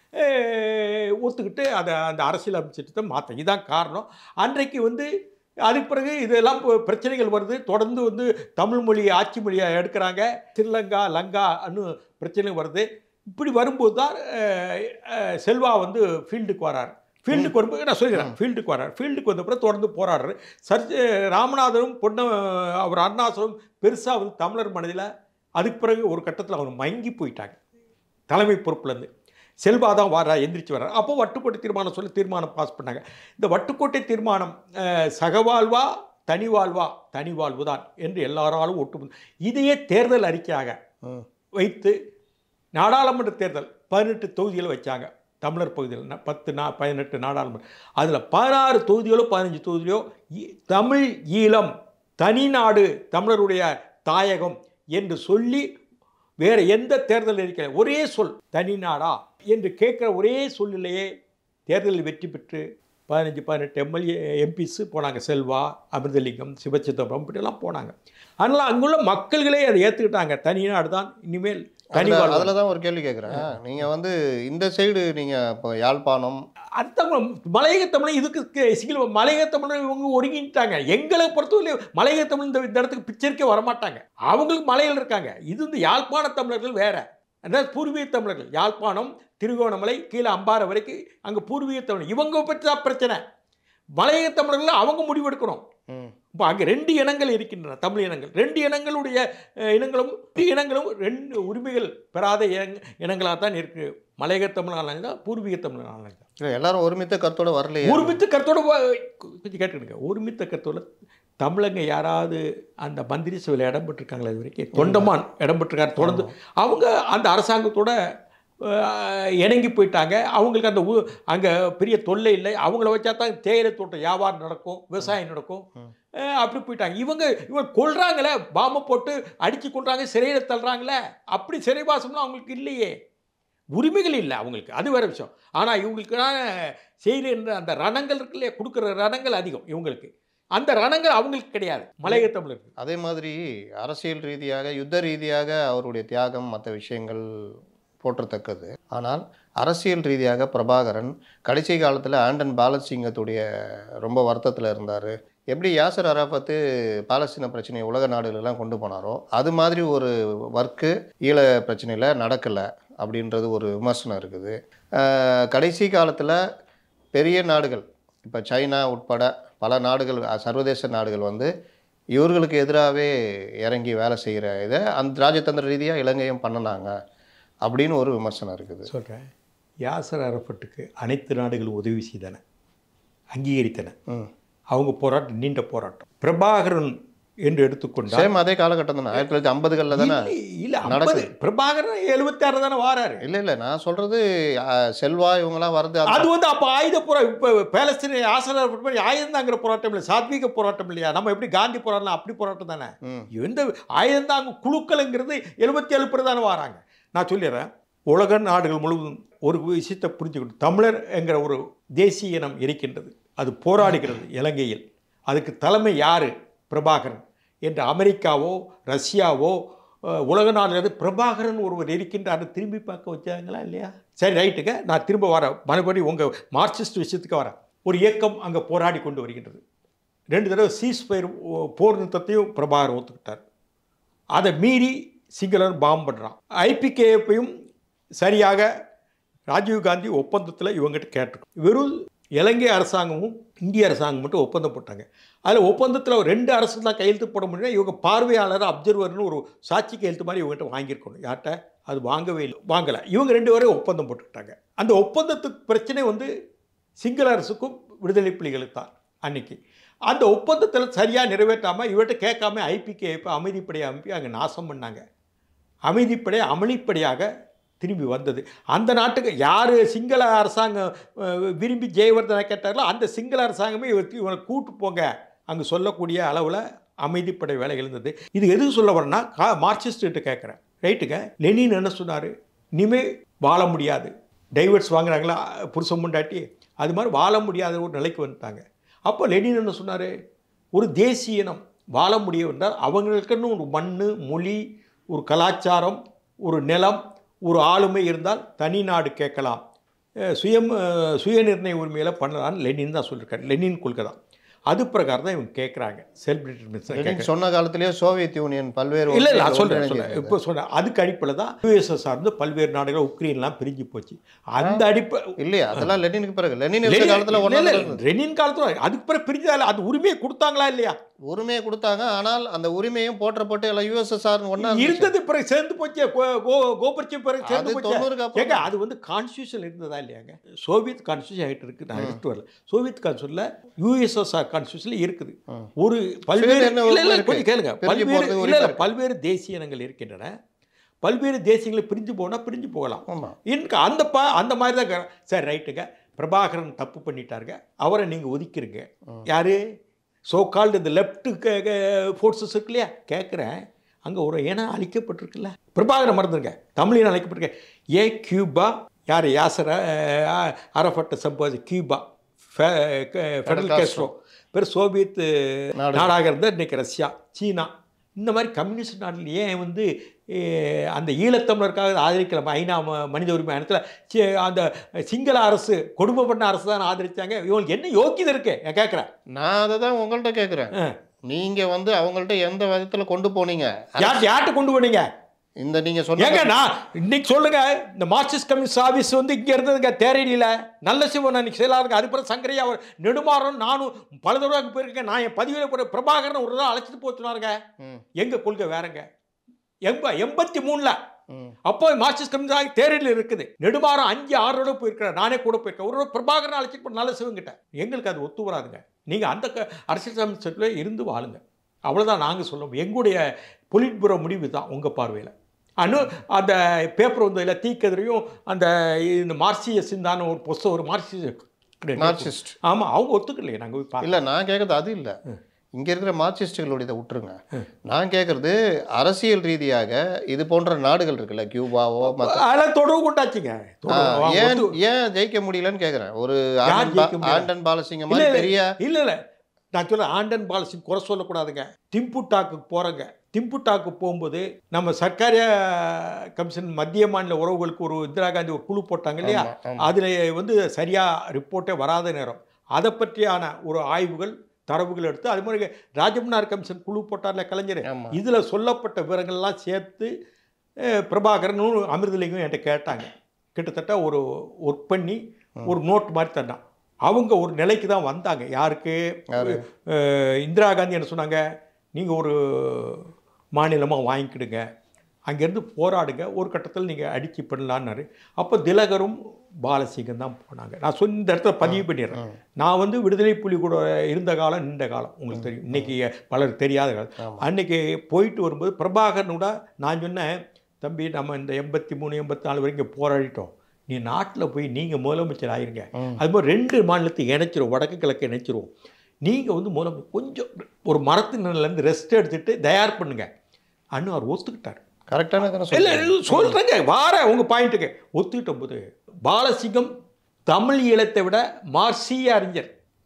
அஹ், ஒத்துக்கிட்டு அதை அந்த அரசியல் அமைச்சத்தை மாற்ற இதான் காரணம் அன்றைக்கு வந்து அதுக்கு பிறகு இதெல்லாம் இப்போ பிரச்சனைகள் வருது தொடர்ந்து வந்து தமிழ் மொழியை ஆட்சி மொழியாக எடுக்கிறாங்க ஸ்ரீலங்கா லங்கான்னு பிரச்சனை வருது இப்படி வரும்போது தான் அஹ், அஹ், செல்வா வந்து ஃபீல்டுக்கு வரார் ஃபீல்டுக்கு வரும்போது நான் சொல்லிடுறேன் ஃபீல்டுக்கு வரார் ஃபீல்டுக்கு வந்த பிறகு தொடர்ந்து போராடுறாரு சர்ச் ராமநாதனும் பொன்ன அவர் அருணாசலும் பெருசாக வந்து தமிழர் மனதில் அதுக்கு பிறகு ஒரு கட்டத்தில் அவங்க மயங்கி போயிட்டாங்க தலைமை பொறுப்புலேருந்து செல்வா தான் வாரா எந்திரிச்சு வர்றார் அப்போ வட்டுக்கோட்டை தீர்மானம் சொல்லி தீர்மானம் பாஸ் பண்ணாங்க இந்த வட்டுக்கோட்டை தீர்மானம் அஹ், சகவாழ்வா தனி வாழ்வா தனி வாழ்வு தான் என்று எல்லாராலும் ஒட்டு இதையே தேர்தல் அறிக்கையாக ம். வைத்து நாடாளுமன்ற தேர்தல் பதினெட்டு தொகுதிகளை வச்சாங்க தமிழர் பகுதியில் ந- பத்து நா பதினெட்டு நாடாளுமன்ற அதில் பதினாறு தொகுதிகளோ பதினஞ்சு தொகுதிகளோ இ- தமிழ் ஈழம் தனி நாடு தமிழருடைய தாயகம் என்று சொல்லி வேற எந்த தேர்தல் இருக்கிற ஒரே சொல் தனி நாடா என்று கேட்குற ஒரே சொல்லிலேயே தேர்தலில் வெற்றி பெற்று பதினஞ்சு பதினெட்டு எம்எல்ஏ எம்பிஸ் போனாங்க செல்வா அமிர்தலிங்கம் சிவச்சிதம்பரம் இப்படியெல்லாம் போனாங்க அதனால் அங்குள்ள மக்கள்களே அதை ஏற்றுக்கிட்டாங்க தனி நாடு தான் இனிமேல் தனி வாழ்வு அதில் தான் ஒரு கேள்வி கேட்குறேன் நீங்கள் வந்து இந்த சைடு நீங்கள் இப்போ யாழ்ப்பாணம் அடுத்தவங்க மலையக தமிழ் இதுக்கு சிங்கள மலையக தமிழர் இவங்க ஒருங்கிட்டாங்க எங்களை பொறுத்தவரை மலையக தமிழ் இந்த இந்த இடத்துக்கு பிக்சருக்கே வரமாட்டாங்க அவங்களுக்கு மலையில் இருக்காங்க இது வந்து யாழ்ப்பாண தமிழர்கள் வேற அதாவது பூர்வீக தமிழர்கள் யாழ்ப்பாணம் திருகோணமலை கீழே அம்பாறை வரைக்கும் அங்கே பூர்வீக தமிழ் இவங்க பற்றி தான் பிரச்சனை மலையக தமிழர்கள் அவங்க முடிவெடுக்கணும் ம் இப்போ அங்கே ரெண்டு இனங்கள் இருக்கின்றன தமிழ் இனங்கள் ரெண்டு இனங்களுடைய அஹ், இனங்களும் ரெண்டு இனங்களும் ரெண்டு உரிமைகள் பெறாத இனங் இனங்களாக தான் இருக்கு மலையக தமிழ் தான் பூர்வீக தமிழ் தான் இல்லை எல்லாரும் ஒருமித்த கருத்தோட வரலையே ஒருமித்த கருத்தோட வ- கொஞ்சம் கேட்டுக்கிடுங்க ஒருமித்த கருத்தோட தமிழங்க யாராவது அந்த மந்திரி சபையில் இடம் பெற்றிருக்காங்களா இது வரைக்கும் தொண்டமான் இடம் பெற்றிருக்காரு தொடர்ந்து அவங்க அந்த அரசாங்கத்தோட அஹ், இணங்கி போயிட்டாங்க அவங்களுக்கு அந்த ஊ- அங்கே பெரிய தொல்லை இல்லை அவங்கள வச்சா தான் தேயிலை தோட்டம் வியாபாரம் நடக்கும் விவசாயம் நடக்கும் ம். அஹ், அப்படி போயிட்டாங்க இவங்க இவங்க கொள்றாங்களே பாம்பை போட்டு அடித்து கொள்றாங்க சிறையில் தள்ளுறாங்களே அப்படி சிறைவாசம்லாம் அவங்களுக்கு இல்லையே உரிமைகள் இல்லை அவங்களுக்கு அது வேற விஷயம் ஆனால் இவங்களுக்கான செய்கிற அந்த ரணங்கள் இருக்கு இல்லையா கொடுக்குற ரணங்கள் அதிகம் இவங்களுக்கு அந்த ரணங்கள் அவங்களுக்கு கிடையாது மலையக தமிழருக்கு அதே மாதிரி அரசியல் ரீதியாக யுத்த ரீதியாக அவருடைய தியாகம் மற்ற விஷயங்கள் போற்றத்தக்கது ஆனால் அரசியல் ரீதியாக பிரபாகரன் கடைசி காலத்தில் ஆண்டன் பாலசிங்கத்துடைய ரொம்ப வருத்தத்தில் இருந்தார் எப்படி யாசர் அரஃபத்து பாலஸ்தீன பிரச்சனையை உலக நாடுகளெல்லாம் கொண்டு போனாரோ அது மாதிரி ஒரு ஒர்க்கு ஈழ பிரச்சனையில் நடக்கலை அப்படின்றது ஒரு விமர்சனம் இருக்குது அஹ் கடைசி காலத்தில் பெரிய நாடுகள் இப்போ சைனா உட்பட பல நாடுகள் அஹ் சர்வதேச நாடுகள் வந்து இவர்களுக்கு எதிராகவே இறங்கி வேலை செய்கிற இதை அந்த ராஜதந்திர ரீதியாக இலங்கையும் பண்ணினாங்க அப்படின்னு ஒரு விமர்சனம் இருக்குது சொல்கிறேன் யாசர் அரஃபட்டுக்கு அனைத்து நாடுகளும் உதவி செய்தன அங்கீகரித்தன ம் அவங்க போராட்டம் நீண்ட போராட்டம் பிரபாகரன் என்று எடுத்துக்கொண்டால் சேம் அதே காலகட்டம் தானே ஆயிரத்தி தொள்ளாயிரத்தி ஐம்பதுகளில் தானே இல்லை, இல்லை ஐம்பது நடக்குது. பிரபாகரன் எழுபத்தாறு தானே வாராரு இல்லை இல்லை நான் சொல்கிறது செல்வா இவங்கெல்லாம் வருது அது வந்து அப்போ ஆயுத போரா இப்போ பேலஸ்தீன ஆசிரியர் மாதிரி ஆயுதந்தாங்கிற போராட்டம் இல்லை சாத்வீக போராட்டம் இல்லையா நம்ம எப்படி காந்தி போராட்டம் அப்படி போராட்டம் தானே ம் எந்த ஆயுதந்தாங்க குழுக்கள்ங்கிறது எழுபத்தி ஏழு பேர் தானே வராங்க நான் சொல்லிடுறேன் உலக நாடுகள் முழுவதும் ஒரு விஷயத்தை புரிஞ்சுக்கணும் தமிழர் என்கிற ஒரு தேசிய இனம் இருக்கின்றது அது போராடுகிறது இலங்கையில் அதுக்கு தலைமை யார் பிரபாகரன் என்று அமெரிக்காவோ ரஷ்யாவோ அஹ், உலக நாடு பிரபாகரன் ஒருவர் இருக்கின்றார் திரும்பி பார்க்க வச்சாங்களா இல்லையா சரி ரைட்டுங்க நான் திரும்ப வரேன் மறுபடியும் உங்கள் மார்க்சிஸ்ட் விஷயத்துக்கு வரேன் ஒரு இயக்கம் அங்கே போராடி கொண்டு வருகின்றது ரெண்டு தடவை சீஸ் ஃபயர் போர் நிறுத்தத்தையும் பிரபாகரன் ஒத்துக்கிட்டார் அதை மீறி சிங்களர் பாம் பண்ணுறான் ஐபிகேஎஃப்பையும் சரியாக ராஜீவ்காந்தி ஒப்பந்தத்தில் இவங்ககிட்ட கேட்டிருக்கோம் வெறும் இலங்கை அரசாங்கமும் இந்திய அரசாங்கம் மட்டும் ஒப்பந்தம் போட்டாங்க அதில் ஒப்பந்தத்தில் ரெண்டு அரசு தான் கையெழுத்து போட முடியும் இவங்க பார்வையாளர் அப்சர்வர்னு ஒரு சாட்சி கையெழுத்து மாதிரி இவங்ககிட்ட வாங்கியிருக்கணும் யார்கிட்ட அது வாங்கவே இல்லை வாங்கலை இவங்க ரெண்டு பேரும் ஒப்பந்தம் போட்டுக்கிட்டாங்க அந்த ஒப்பந்தத்துக்கு பிரச்சனை வந்து சிங்கள அரசுக்கும் விடுதலை புலிகளுக்கு தான் அன்னைக்கு அந்த ஒப்பந்தத்தில் சரியாக நிறைவேற்றாமல் இவர்கிட்ட கேட்காம ஐபிகே இப்போ அமைதிப்படையை அனுப்பி அங்கே நாசம் பண்ணாங்க அமைதிப்படை அமளிப்படையாக திரும்பி வந்தது அந்த நாட்டுக்கு யார் சிங்கள அரசாங்கம் அஹ், விரும்பி ஜெயவர்தனை கேட்டார்களோ அந்த சிங்கள அரசாங்கமே இவருக்கு இவனை கூட்டு போங்க அங்கே சொல்லக்கூடிய அளவில் அமைதிப்படை வேலைகள் இருந்தது இது எதுக்கு சொல்ல வரேன்னா கா மார்க்சிஸ்ட்டு கேட்குறேன் ரைட்டுங்க லெனின் என்ன சொன்னார் இனிமே வாழ முடியாது டைவர்ஸ் வாங்குறாங்களா புருஷன் முண்டாட்டி அது மாதிரி வாழ முடியாத ஒரு நிலைக்கு வந்துட்டாங்க அப்போ லெனின் என்ன சொன்னார் ஒரு தேசிய இனம் வாழ முடியும் என்றால் அவங்களுக்குன்னு ஒரு மண் மொழி ஒரு கலாச்சாரம் ஒரு நிலம் ஒரு ஆளுமை இருந்தால் தனி நாடு கேட்கலாம் அஹ் சுயம் அஹ் சுயநிர்ணய உரிமையில் பண்ணலான்னு லெனின் தான் சொல்லியிருக்காரு லெனின் கொள்கை தான் அது பிரகாரம் தான் இவங்க கேட்குறாங்க செல்ஃப் டிட்டர்மினேஷன் லெனின் சொன்ன காலத்திலேயே சோவியத் யூனியன் பல்வேறு இல்லை இல்லை நான் ஒன்றிணைந்து சொல்கிறேன் சொல்கிறேன் இப்போ சொன்னேன் அதுக்கு அடிப்படையில் தான் யூஎஸ்எஸ்ஆர் வந்து பல்வேறு நாடுகள் உக்ரைன்லாம் பிரிஞ்சு போச்சு அந்த அடிப்படை இல்லையா அதெல்லாம் லெனினுக்கு பிறகு லெனின் இருந்த லெனின் காலத்துல இல்ல, இல்ல, ஒன்றும் லெனின் காலத்தில் அதுக்கு பிறகு பிரிஞ்சதால அது உரிமையை கொடுத்தாங்களா இல்லையா உரிமையை கொடுத்தாங்க ஆனால் அந்த உரிமையும் போற்றப்பட்டு எல்லாம் யூஎஸ்எஸ்ஆர் ஒன்றா இருந்தது பிறகு சேர்ந்து போச்சு கோ- கோ- கோபுரட்சி பிறகு அது சேர்ந்து போச்சு தொண்ணூறுக்கு ஏங்க அப்புறம் அது வந்து கான்ஸ்டியூஷன் இருந்ததா இல்லையாங்க சோவியத் கான்ஸ்டியூஷன் ஆகிட்டு இருக்கு நான் எடுத்து வரல சோவியத் கான்ஸ்டியூஷன்ல யூஎஸ்எஸ்ஆர் கான்ஸ்டியூஷன்ல இருக்குது ம். ஒரு பல்வேறு என்ன இல்ல இல்ல இருக்கு? கொஞ்சம் கேளுங்க பிரிஞ்சு பல்வேறு போறதுக்கு இல்ல உரிமை இல்ல இருக்கு. பல்வேறு தேசிய இனங்கள் இருக்கின்றன பல்வேறு தேசியங்களை பிரிஞ்சு போனா பிரிஞ்சு போகலாம் ஆமா எனக்கு அந்த பா அந்த மாதிரி தான் க- சரி ரைட்டுங்க பிரபாகரன் தப்பு பண்ணிட்டாருங்க அவரை நீங்கள் ஒதுக்கிருங்க ம். யாரு சோ கால்டு இந்த லெஃப்ட் ஃபோர்ஸஸ் இருக்கு இல்லையா கேட்குறேன் அங்கே ஒரு இனம் அழிக்கப்பட்டிருக்குல்ல பிரபாகரன் மறந்துருங்க தமிழின் அழைக்கப்பட்டிருக்க ஏ கியூபா யார் யாசர அஹ், அரஃபட்ட சம்பாதி கியூபா ஃபெடரல் காஸ்ட்ரோ. கேஸ்ட்ரோ பேர் சோவியத் நாடு. நாடாக இருந்தால் இன்றைக்கி ரஷ்யா சீனா இந்த மாதிரி கம்யூனிஸ்ட் நாட்டில் ஏன் வந்து அஹ், அந்த ஈழத்தமிழருக்காக ஆதரிக்கல ஐநா ம- மனித உரிமை ஆணையத்தில் அந்த சிங்கள அரசு கொடுமை பண்ண அரசு தான் ஆதரிச்சாங்க இவங்களுக்கு என்ன யோக்கியதை இருக்கு நான் கேட்குறேன் நான் அதை தான் உங்கள்கிட்ட கேட்குறேன் நீங்க வந்து அவங்கள்ட்ட எந்த விதத்துல கொண்டு போனீங்க யார் யார்கிட்ட கொண்டு போனீங்க இந்த நீங்க சொன்ன ஏங்க நான் இன்னைக்கு சொல்லுங்க இந்த மார்க்சிஸ்ட் கம்யூனிஸ்ட் ஆஃபீஸ் வந்து இங்கே இருந்ததுங்க தேரடியில் நல்ல சிவன் அன்னைக்கு செயலாளருங்க அது பிறகு சங்கரையா அவர் நெடுமாறன் நானும் பல தடவை போயிருக்கேன் நான் என் பதிவில் போகிற பிரபாகரன் ஒரு தடவை அழைச்சிட்டு போக சொன்னாருங்க ம், எங்க கொள்கை வேறங்க எம்ப எண்பத்தி மூணில் ம். அப்போ மார்க்சிஸ்ட் கம்யூனிஸ்ட் தேரடியில் இருக்குது நெடுமாறம் அஞ்சு ஆறு தடவை போயிருக்கிறேன் நானே கூட போயிருக்கேன் ஒரு தடவை பிரபாகரன் அழைச்சிட்டு போன நல்ல சிவங்கிட்ட எங்களுக்கு அது ஒத்து வராதுங்க நீங்கள் அந்த க- அரசியல் சமூகத்தில் இருந்து வாழுங்க அவ்வளோதான் நாங்கள் சொல்லுவோம் எங்களுடைய பொலிட் புரோ முடிவு தான் உங்கள் பார்வையில் அனு அந்த பேப்பர் வந்ததில் தீக்கதிரையும் அந்த இந்த மார்க்சிய சிந்தான ஒரு புஸ்தகம் ஒரு மார்க்சிய மார்க்சிஸ்ட் ஆமாம் அவங்க ஒத்துக்கலையே நாங்கள் போய் பார்க்க இல்ல நான் கேட்கறது அது இல்ல இங்க இருக்கிற மார்க்சிஸ்டுகளுடைய இதை விட்டுருங்க நான் கேட்கறது அரசியல் ரீதியாக இது போன்ற நாடுகள் இருக்குல்ல கியூபாவோ மத்த அதெல்லாம் தொடர்பு கொண்டாச்சுங்க ஆ, தொடர்பு. அவங்க ஏன் ஒத்து- ஏன் ஜெயிக்க முடியலன்னு கேக்குறேன் ஒரு யார் ஆண்டன் ஜெயிக்க பா- முடியல? ஆண்டன் பாலசிங்க இல்ல, மாதிரி இல்ல. பெரிய இல்ல இல்ல நான் சொல்ல ஆண்டன் பாலசிங் குறை சொல்லக்கூடாதுங்க திம்புட்டாக்கு போகிறேங்க திம்புட்டாக்கு போகும்போது நம்ம சர்க்காரிய கமிஷன் மத்திய மாநில உறவுகளுக்கு ஒரு இந்திரா காந்தி ஒரு குழு போட்டாங்க இல்லையா ஆமா, ஆமா. அதில் வந்து சரியாக ரிப்போர்ட்டே வராத நேரம் அதை பற்றியான ஒரு ஆய்வுகள் தரவுகள் எடுத்து அது மாதிரி ராஜமன்னார் கமிஷன் குழு போட்டார்ல கலைஞர் ஆமா. இதில் சொல்லப்பட்ட விவரங்கள்லாம் சேர்த்து அஹ், பிரபாகரனும் அமிர்தலிங்கும் என்கிட்ட கேட்டாங்க கிட்டத்தட்ட ஒரு ஒர்க் பண்ணி ஒரு நோட் மாதிரி தந்தான் அவங்க ஒரு நிலைக்கு தான் வந்தாங்க யாருக்கு யாரு? அஹ், இந்திரா காந்தி என்ன சொன்னாங்க நீங்கள் ஒரு மாநிலமாக வாங்கிக்கிடுங்க அங்கேருந்து போராடுங்க ஒரு கட்டத்தில் நீங்கள் அடிச்சு பண்ணலான்னாரு அப்போ திலகரும் பாலசிங்கம் தான் போனாங்க நான் சொன்ன இந்த இடத்துல பதிவு பண்ணிடுறேன் நான் வந்து விடுதலை புலி கூட இருந்த காலம் நின்ற காலம் உங்களுக்கு தெரியும் இன்னைக்கு பலருக்கு தெரியாத காலம் ஆமா. அன்னைக்கு போயிட்டு வரும்போது பிரபாகரனோட நான் சொன்னேன் தம்பி நம்ம இந்த எண்பத்தி மூணு எண்பத்தி நாலு வரைக்கும் போராடிட்டோம் நீ நாட்டில் போய் நீங்கள் முதலமைச்சர் ஆயிருங்க ம். அது மாதிரி ரெண்டு மாநிலத்தை இணைச்சிரும் வடக்கு கிழக்கு இணைச்சிருவோம் நீங்கள் வந்து முதல்ல கொஞ்சம் ஒரு மரத்தினிலேருந்து ரெஸ்ட் எடுத்துட்டு தயார் பண்ணுங்க அண்ணு அவர் ஒத்துக்கிட்டார் கரெக்டான தானே இல்லை சொல்றீங்க? சொல்கிறேங்க வார உங்கள் பாயிண்ட்டுக்கு ஒத்துக்கிட்ட போது பாலசிங்கம் தமிழ் ஈழத்தை விட மார்க்சிய அறிஞர்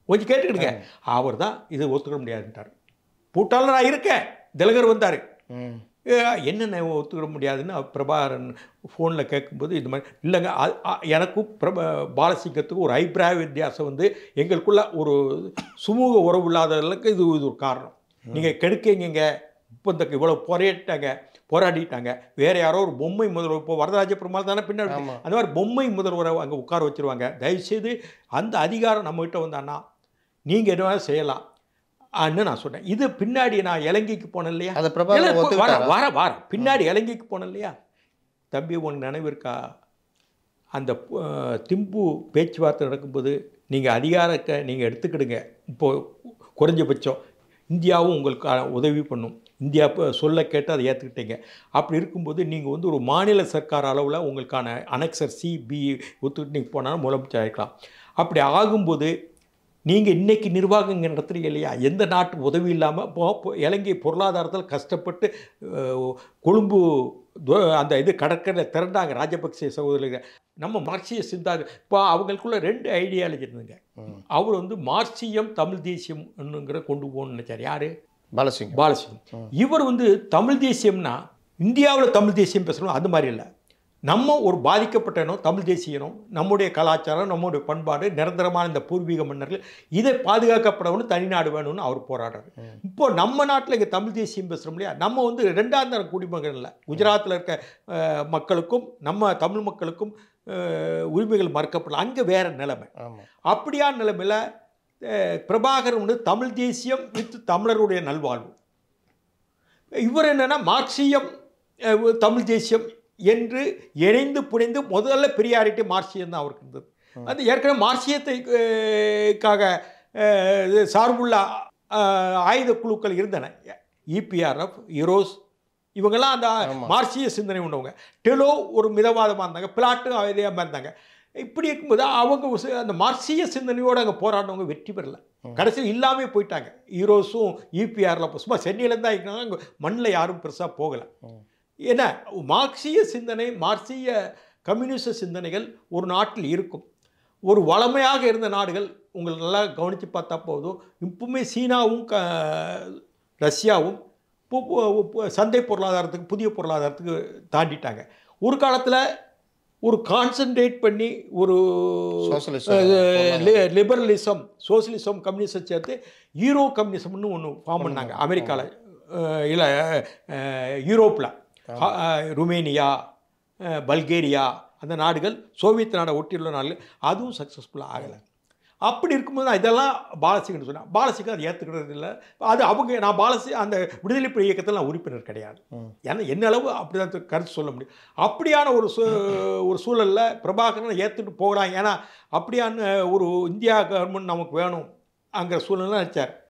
கொஞ்சம் கேட்டுக்கிடுங்க அவர் தான் இது ஒத்துக்க முடியாதுன்ட்டார் பூட்டால நான் இருக்கேன் திலகர் வந்தார் ம் என்னென்ன ஒத்துக்கிட முடியாதுன்னு அவர் பிரபாகரன் ஃபோனில் கேட்கும்போது இது மாதிரி இல்லைங்க அ- அ- எனக்கும் பிரப பாலசிங்கத்துக்கும் ஒரு அபிப்பிராய வித்தியாசம் வந்து எங்களுக்குள்ள ஒரு சுமூக உறவு இல்லாததுக்கு இது இது ஒரு காரணம் நீங்கள் கெடுக்கீங்க இப்போ இந்த இவ்வளோ போராட்டாங்க போராடிட்டாங்க வேற யாரோ ஒரு பொம்மை முதல்வர் இப்போ வரதராஜ பெருமாள் தானே பின்னாடி ஆமா. அந்த மாதிரி பொம்மை முதல்வரை அங்கே உட்கார வச்சிருவாங்க தயவுசெய்து அந்த அதிகாரம் நம்மகிட்ட வந்தான்னா நீங்கள் என்ன வேணாலும் செய்யலாம் ஆன்னு நான் சொன்னேன் இது பின்னாடி நான் இலங்கைக்கு போனேன் இல்லையா அதை பிரபாகரன் இல்ல, வர ஒத்துக்கிட்டாரா வர வர பின்னாடி இலங்கைக்கு போனேன் இல்லையா தம்பி உனக்கு நினைவு இருக்கா அந்த அஹ், திம்பு பேச்சுவார்த்தை நடக்கும்போது நீங்கள் அதிகாரத்தை நீங்கள் எடுத்துக்கிடுங்க இப்போ குறைஞ்சபட்சம் இந்தியாவும் உங்களுக்கு அஹ், உதவி பண்ணும் இந்தியா இப்போ சொல்ல கேட்டு அதை ஏற்றுக்கிட்டீங்க அப்படி இருக்கும்போது நீங்கள் வந்து ஒரு மாநில சர்க்கார் அளவில் உங்களுக்கான அனெக்சர் சி பி ஒத்துக்கிட்டு நீங்கள் போனாலும் முதலமைச்சர் ஆகிக்கலாம் அப்படி ஆகும்போது நீங்கள் இன்னைக்கு நிர்வாகம் நடத்துறீங்க இல்லையா எந்த நாட்டு உதவி இல்லாமல் இப்போ இப்போ இலங்கை பொருளாதாரத்தில் கஷ்டப்பட்டு அஹ், கொழும்பு துவ- அந்த இது கடற்கரையில் திரண்டாங்க ராஜபக்சே சகோதரர்கள் நம்ம மார்க்சிய சிந்தாங்க இப்போ அவங்களுக்குள்ள ரெண்டு ஐடியாலஜி இருந்துங்க ம். அவர் வந்து மார்க்சியம் தமிழ் தேசியம்ங்கிற கொண்டு போகணும்னு நினைச்சார் யார் பாலசிங்கம் பாலசிங்கம் இவர் வந்து தமிழ் தேசியம்னா இந்தியாவில் தமிழ் தேசியம் பேசணும் அது மாதிரி இல்லை நம்ம ஒரு பாதிக்கப்பட்ட இனம் தமிழ் தேசிய இனம் நம்முடைய கலாச்சாரம் நம்முடைய பண்பாடு நிரந்தரமான இந்த பூர்வீக மன்னர்கள் இதை பாதுகாக்கப்படணும்னு தனிநாடு வேணும்னு அவர் போராடுறாரு இப்போ நம்ம நாட்டில் இங்கே தமிழ் தேசியம் பேசுகிறோம் இல்லையா நம்ம வந்து ரெண்டாம் தர குடிமகன் இல்லை குஜராத்தில் இருக்க அஹ், மக்களுக்கும் நம்ம தமிழ் மக்களுக்கும் அஹ், உரிமைகள் மறுக்கப்படலாம் அங்கே வேற நிலைமை ஆமாம் அப்படியான நிலைமையில் அஹ், பிரபாகரன் வந்து தமிழ் தேசியம் வித் தமிழருடைய நல்வாழ்வு இவர் என்னன்னா மார்க்சியம் அஹ், தமிழ் தேசியம் என்று இணைந்து புனைந்து முதல்ல பெரியாரிட்டி மார்க்சியம் தான் அவருக்கு இருந்தது அது ஏற்கனவே மார்க்சியத்தை அஹ், க்காக அஹ், இது சார்புள்ள அஹ், ஆயுத குழுக்கள் இருந்தன இபிஆர்எஃப் இரோஸ் இவங்கெல்லாம் அந்த ஆமா. மார்க்சிய சிந்தனை உண்டவங்க டெலோ ஒரு மிதவாதமாக இருந்தாங்க பிளாட்டும் இதே மாதிரி இருந்தாங்க இப்படி இருக்கும்போது அவங்க ஒரு சி- அந்த மார்க்சிய சிந்தனையோடு அங்கே போராடினவங்க வெற்றி பெறல கடைசியில் இல்லாமே போயிட்டாங்க ஈரோஸும் இபிஆரில் சும்மா சென்னையிலேருந்து தான் இருக்காங்க அங்கே மண்ணில் யாரும் பெருசாக போகலை ம். ஏன்னா மார்க்சிய சிந்தனை மார்க்சிய கம்யூனிச சிந்தனைகள் ஒரு நாட்டில் இருக்கும் ஒரு வளமையாக இருந்த நாடுகள் உங்களை நல்லா கவனித்து பார்த்தா போதும் இப்பவுமே சீனாவும் க ரஷ்யாவும் பு- பு- பு- சந்தை பொருளாதாரத்துக்கு புதிய பொருளாதாரத்துக்கு தாண்டிட்டாங்க ஒரு காலத்தில் ஒரு கான்சென்ட்ரேட் பண்ணி ஒரு சோசலிசம் லிபரலிசம் சோசியலிசம் கம்யூனிசம் சேர்த்து ஈரோ கம்யூனிசம்னு ஒன்று ஃபார்ம் பண்ணாங்க அமெரிக்காவில் இல்லை யூரோப்பில் ருமேனியா அஹ், பல்கேரியா அந்த நாடுகள் சோவியத் நாடை ஒட்டியுள்ள நாடுகள் அதுவும் சக்ஸஸ்ஃபுல்லாக ஆகலை அப்படி இருக்கும்போது நான் இதெல்லாம் பாலசிங்கன்னு சொன்னேன் பாலசிங்கம் அதை ஏற்றுக்கிறது இல்லை அது அவங்க நான் பாலசி அந்த விடுதலை புலி இயக்கத்தில் நான் உறுப்பினர் கிடையாது ம். ஏன்னா என்ன அளவு அப்படி தான் கருத்து சொல்ல முடியும் அப்படியான ஒரு சூ ஒரு சூழலில் பிரபாகரனை ஏற்றுட்டு போகலாம் ஏன்னா அப்படியான ஒரு இந்தியா கவர்மெண்ட் நமக்கு வேணும் அங்கிற சூழ்நிலை நினச்சார்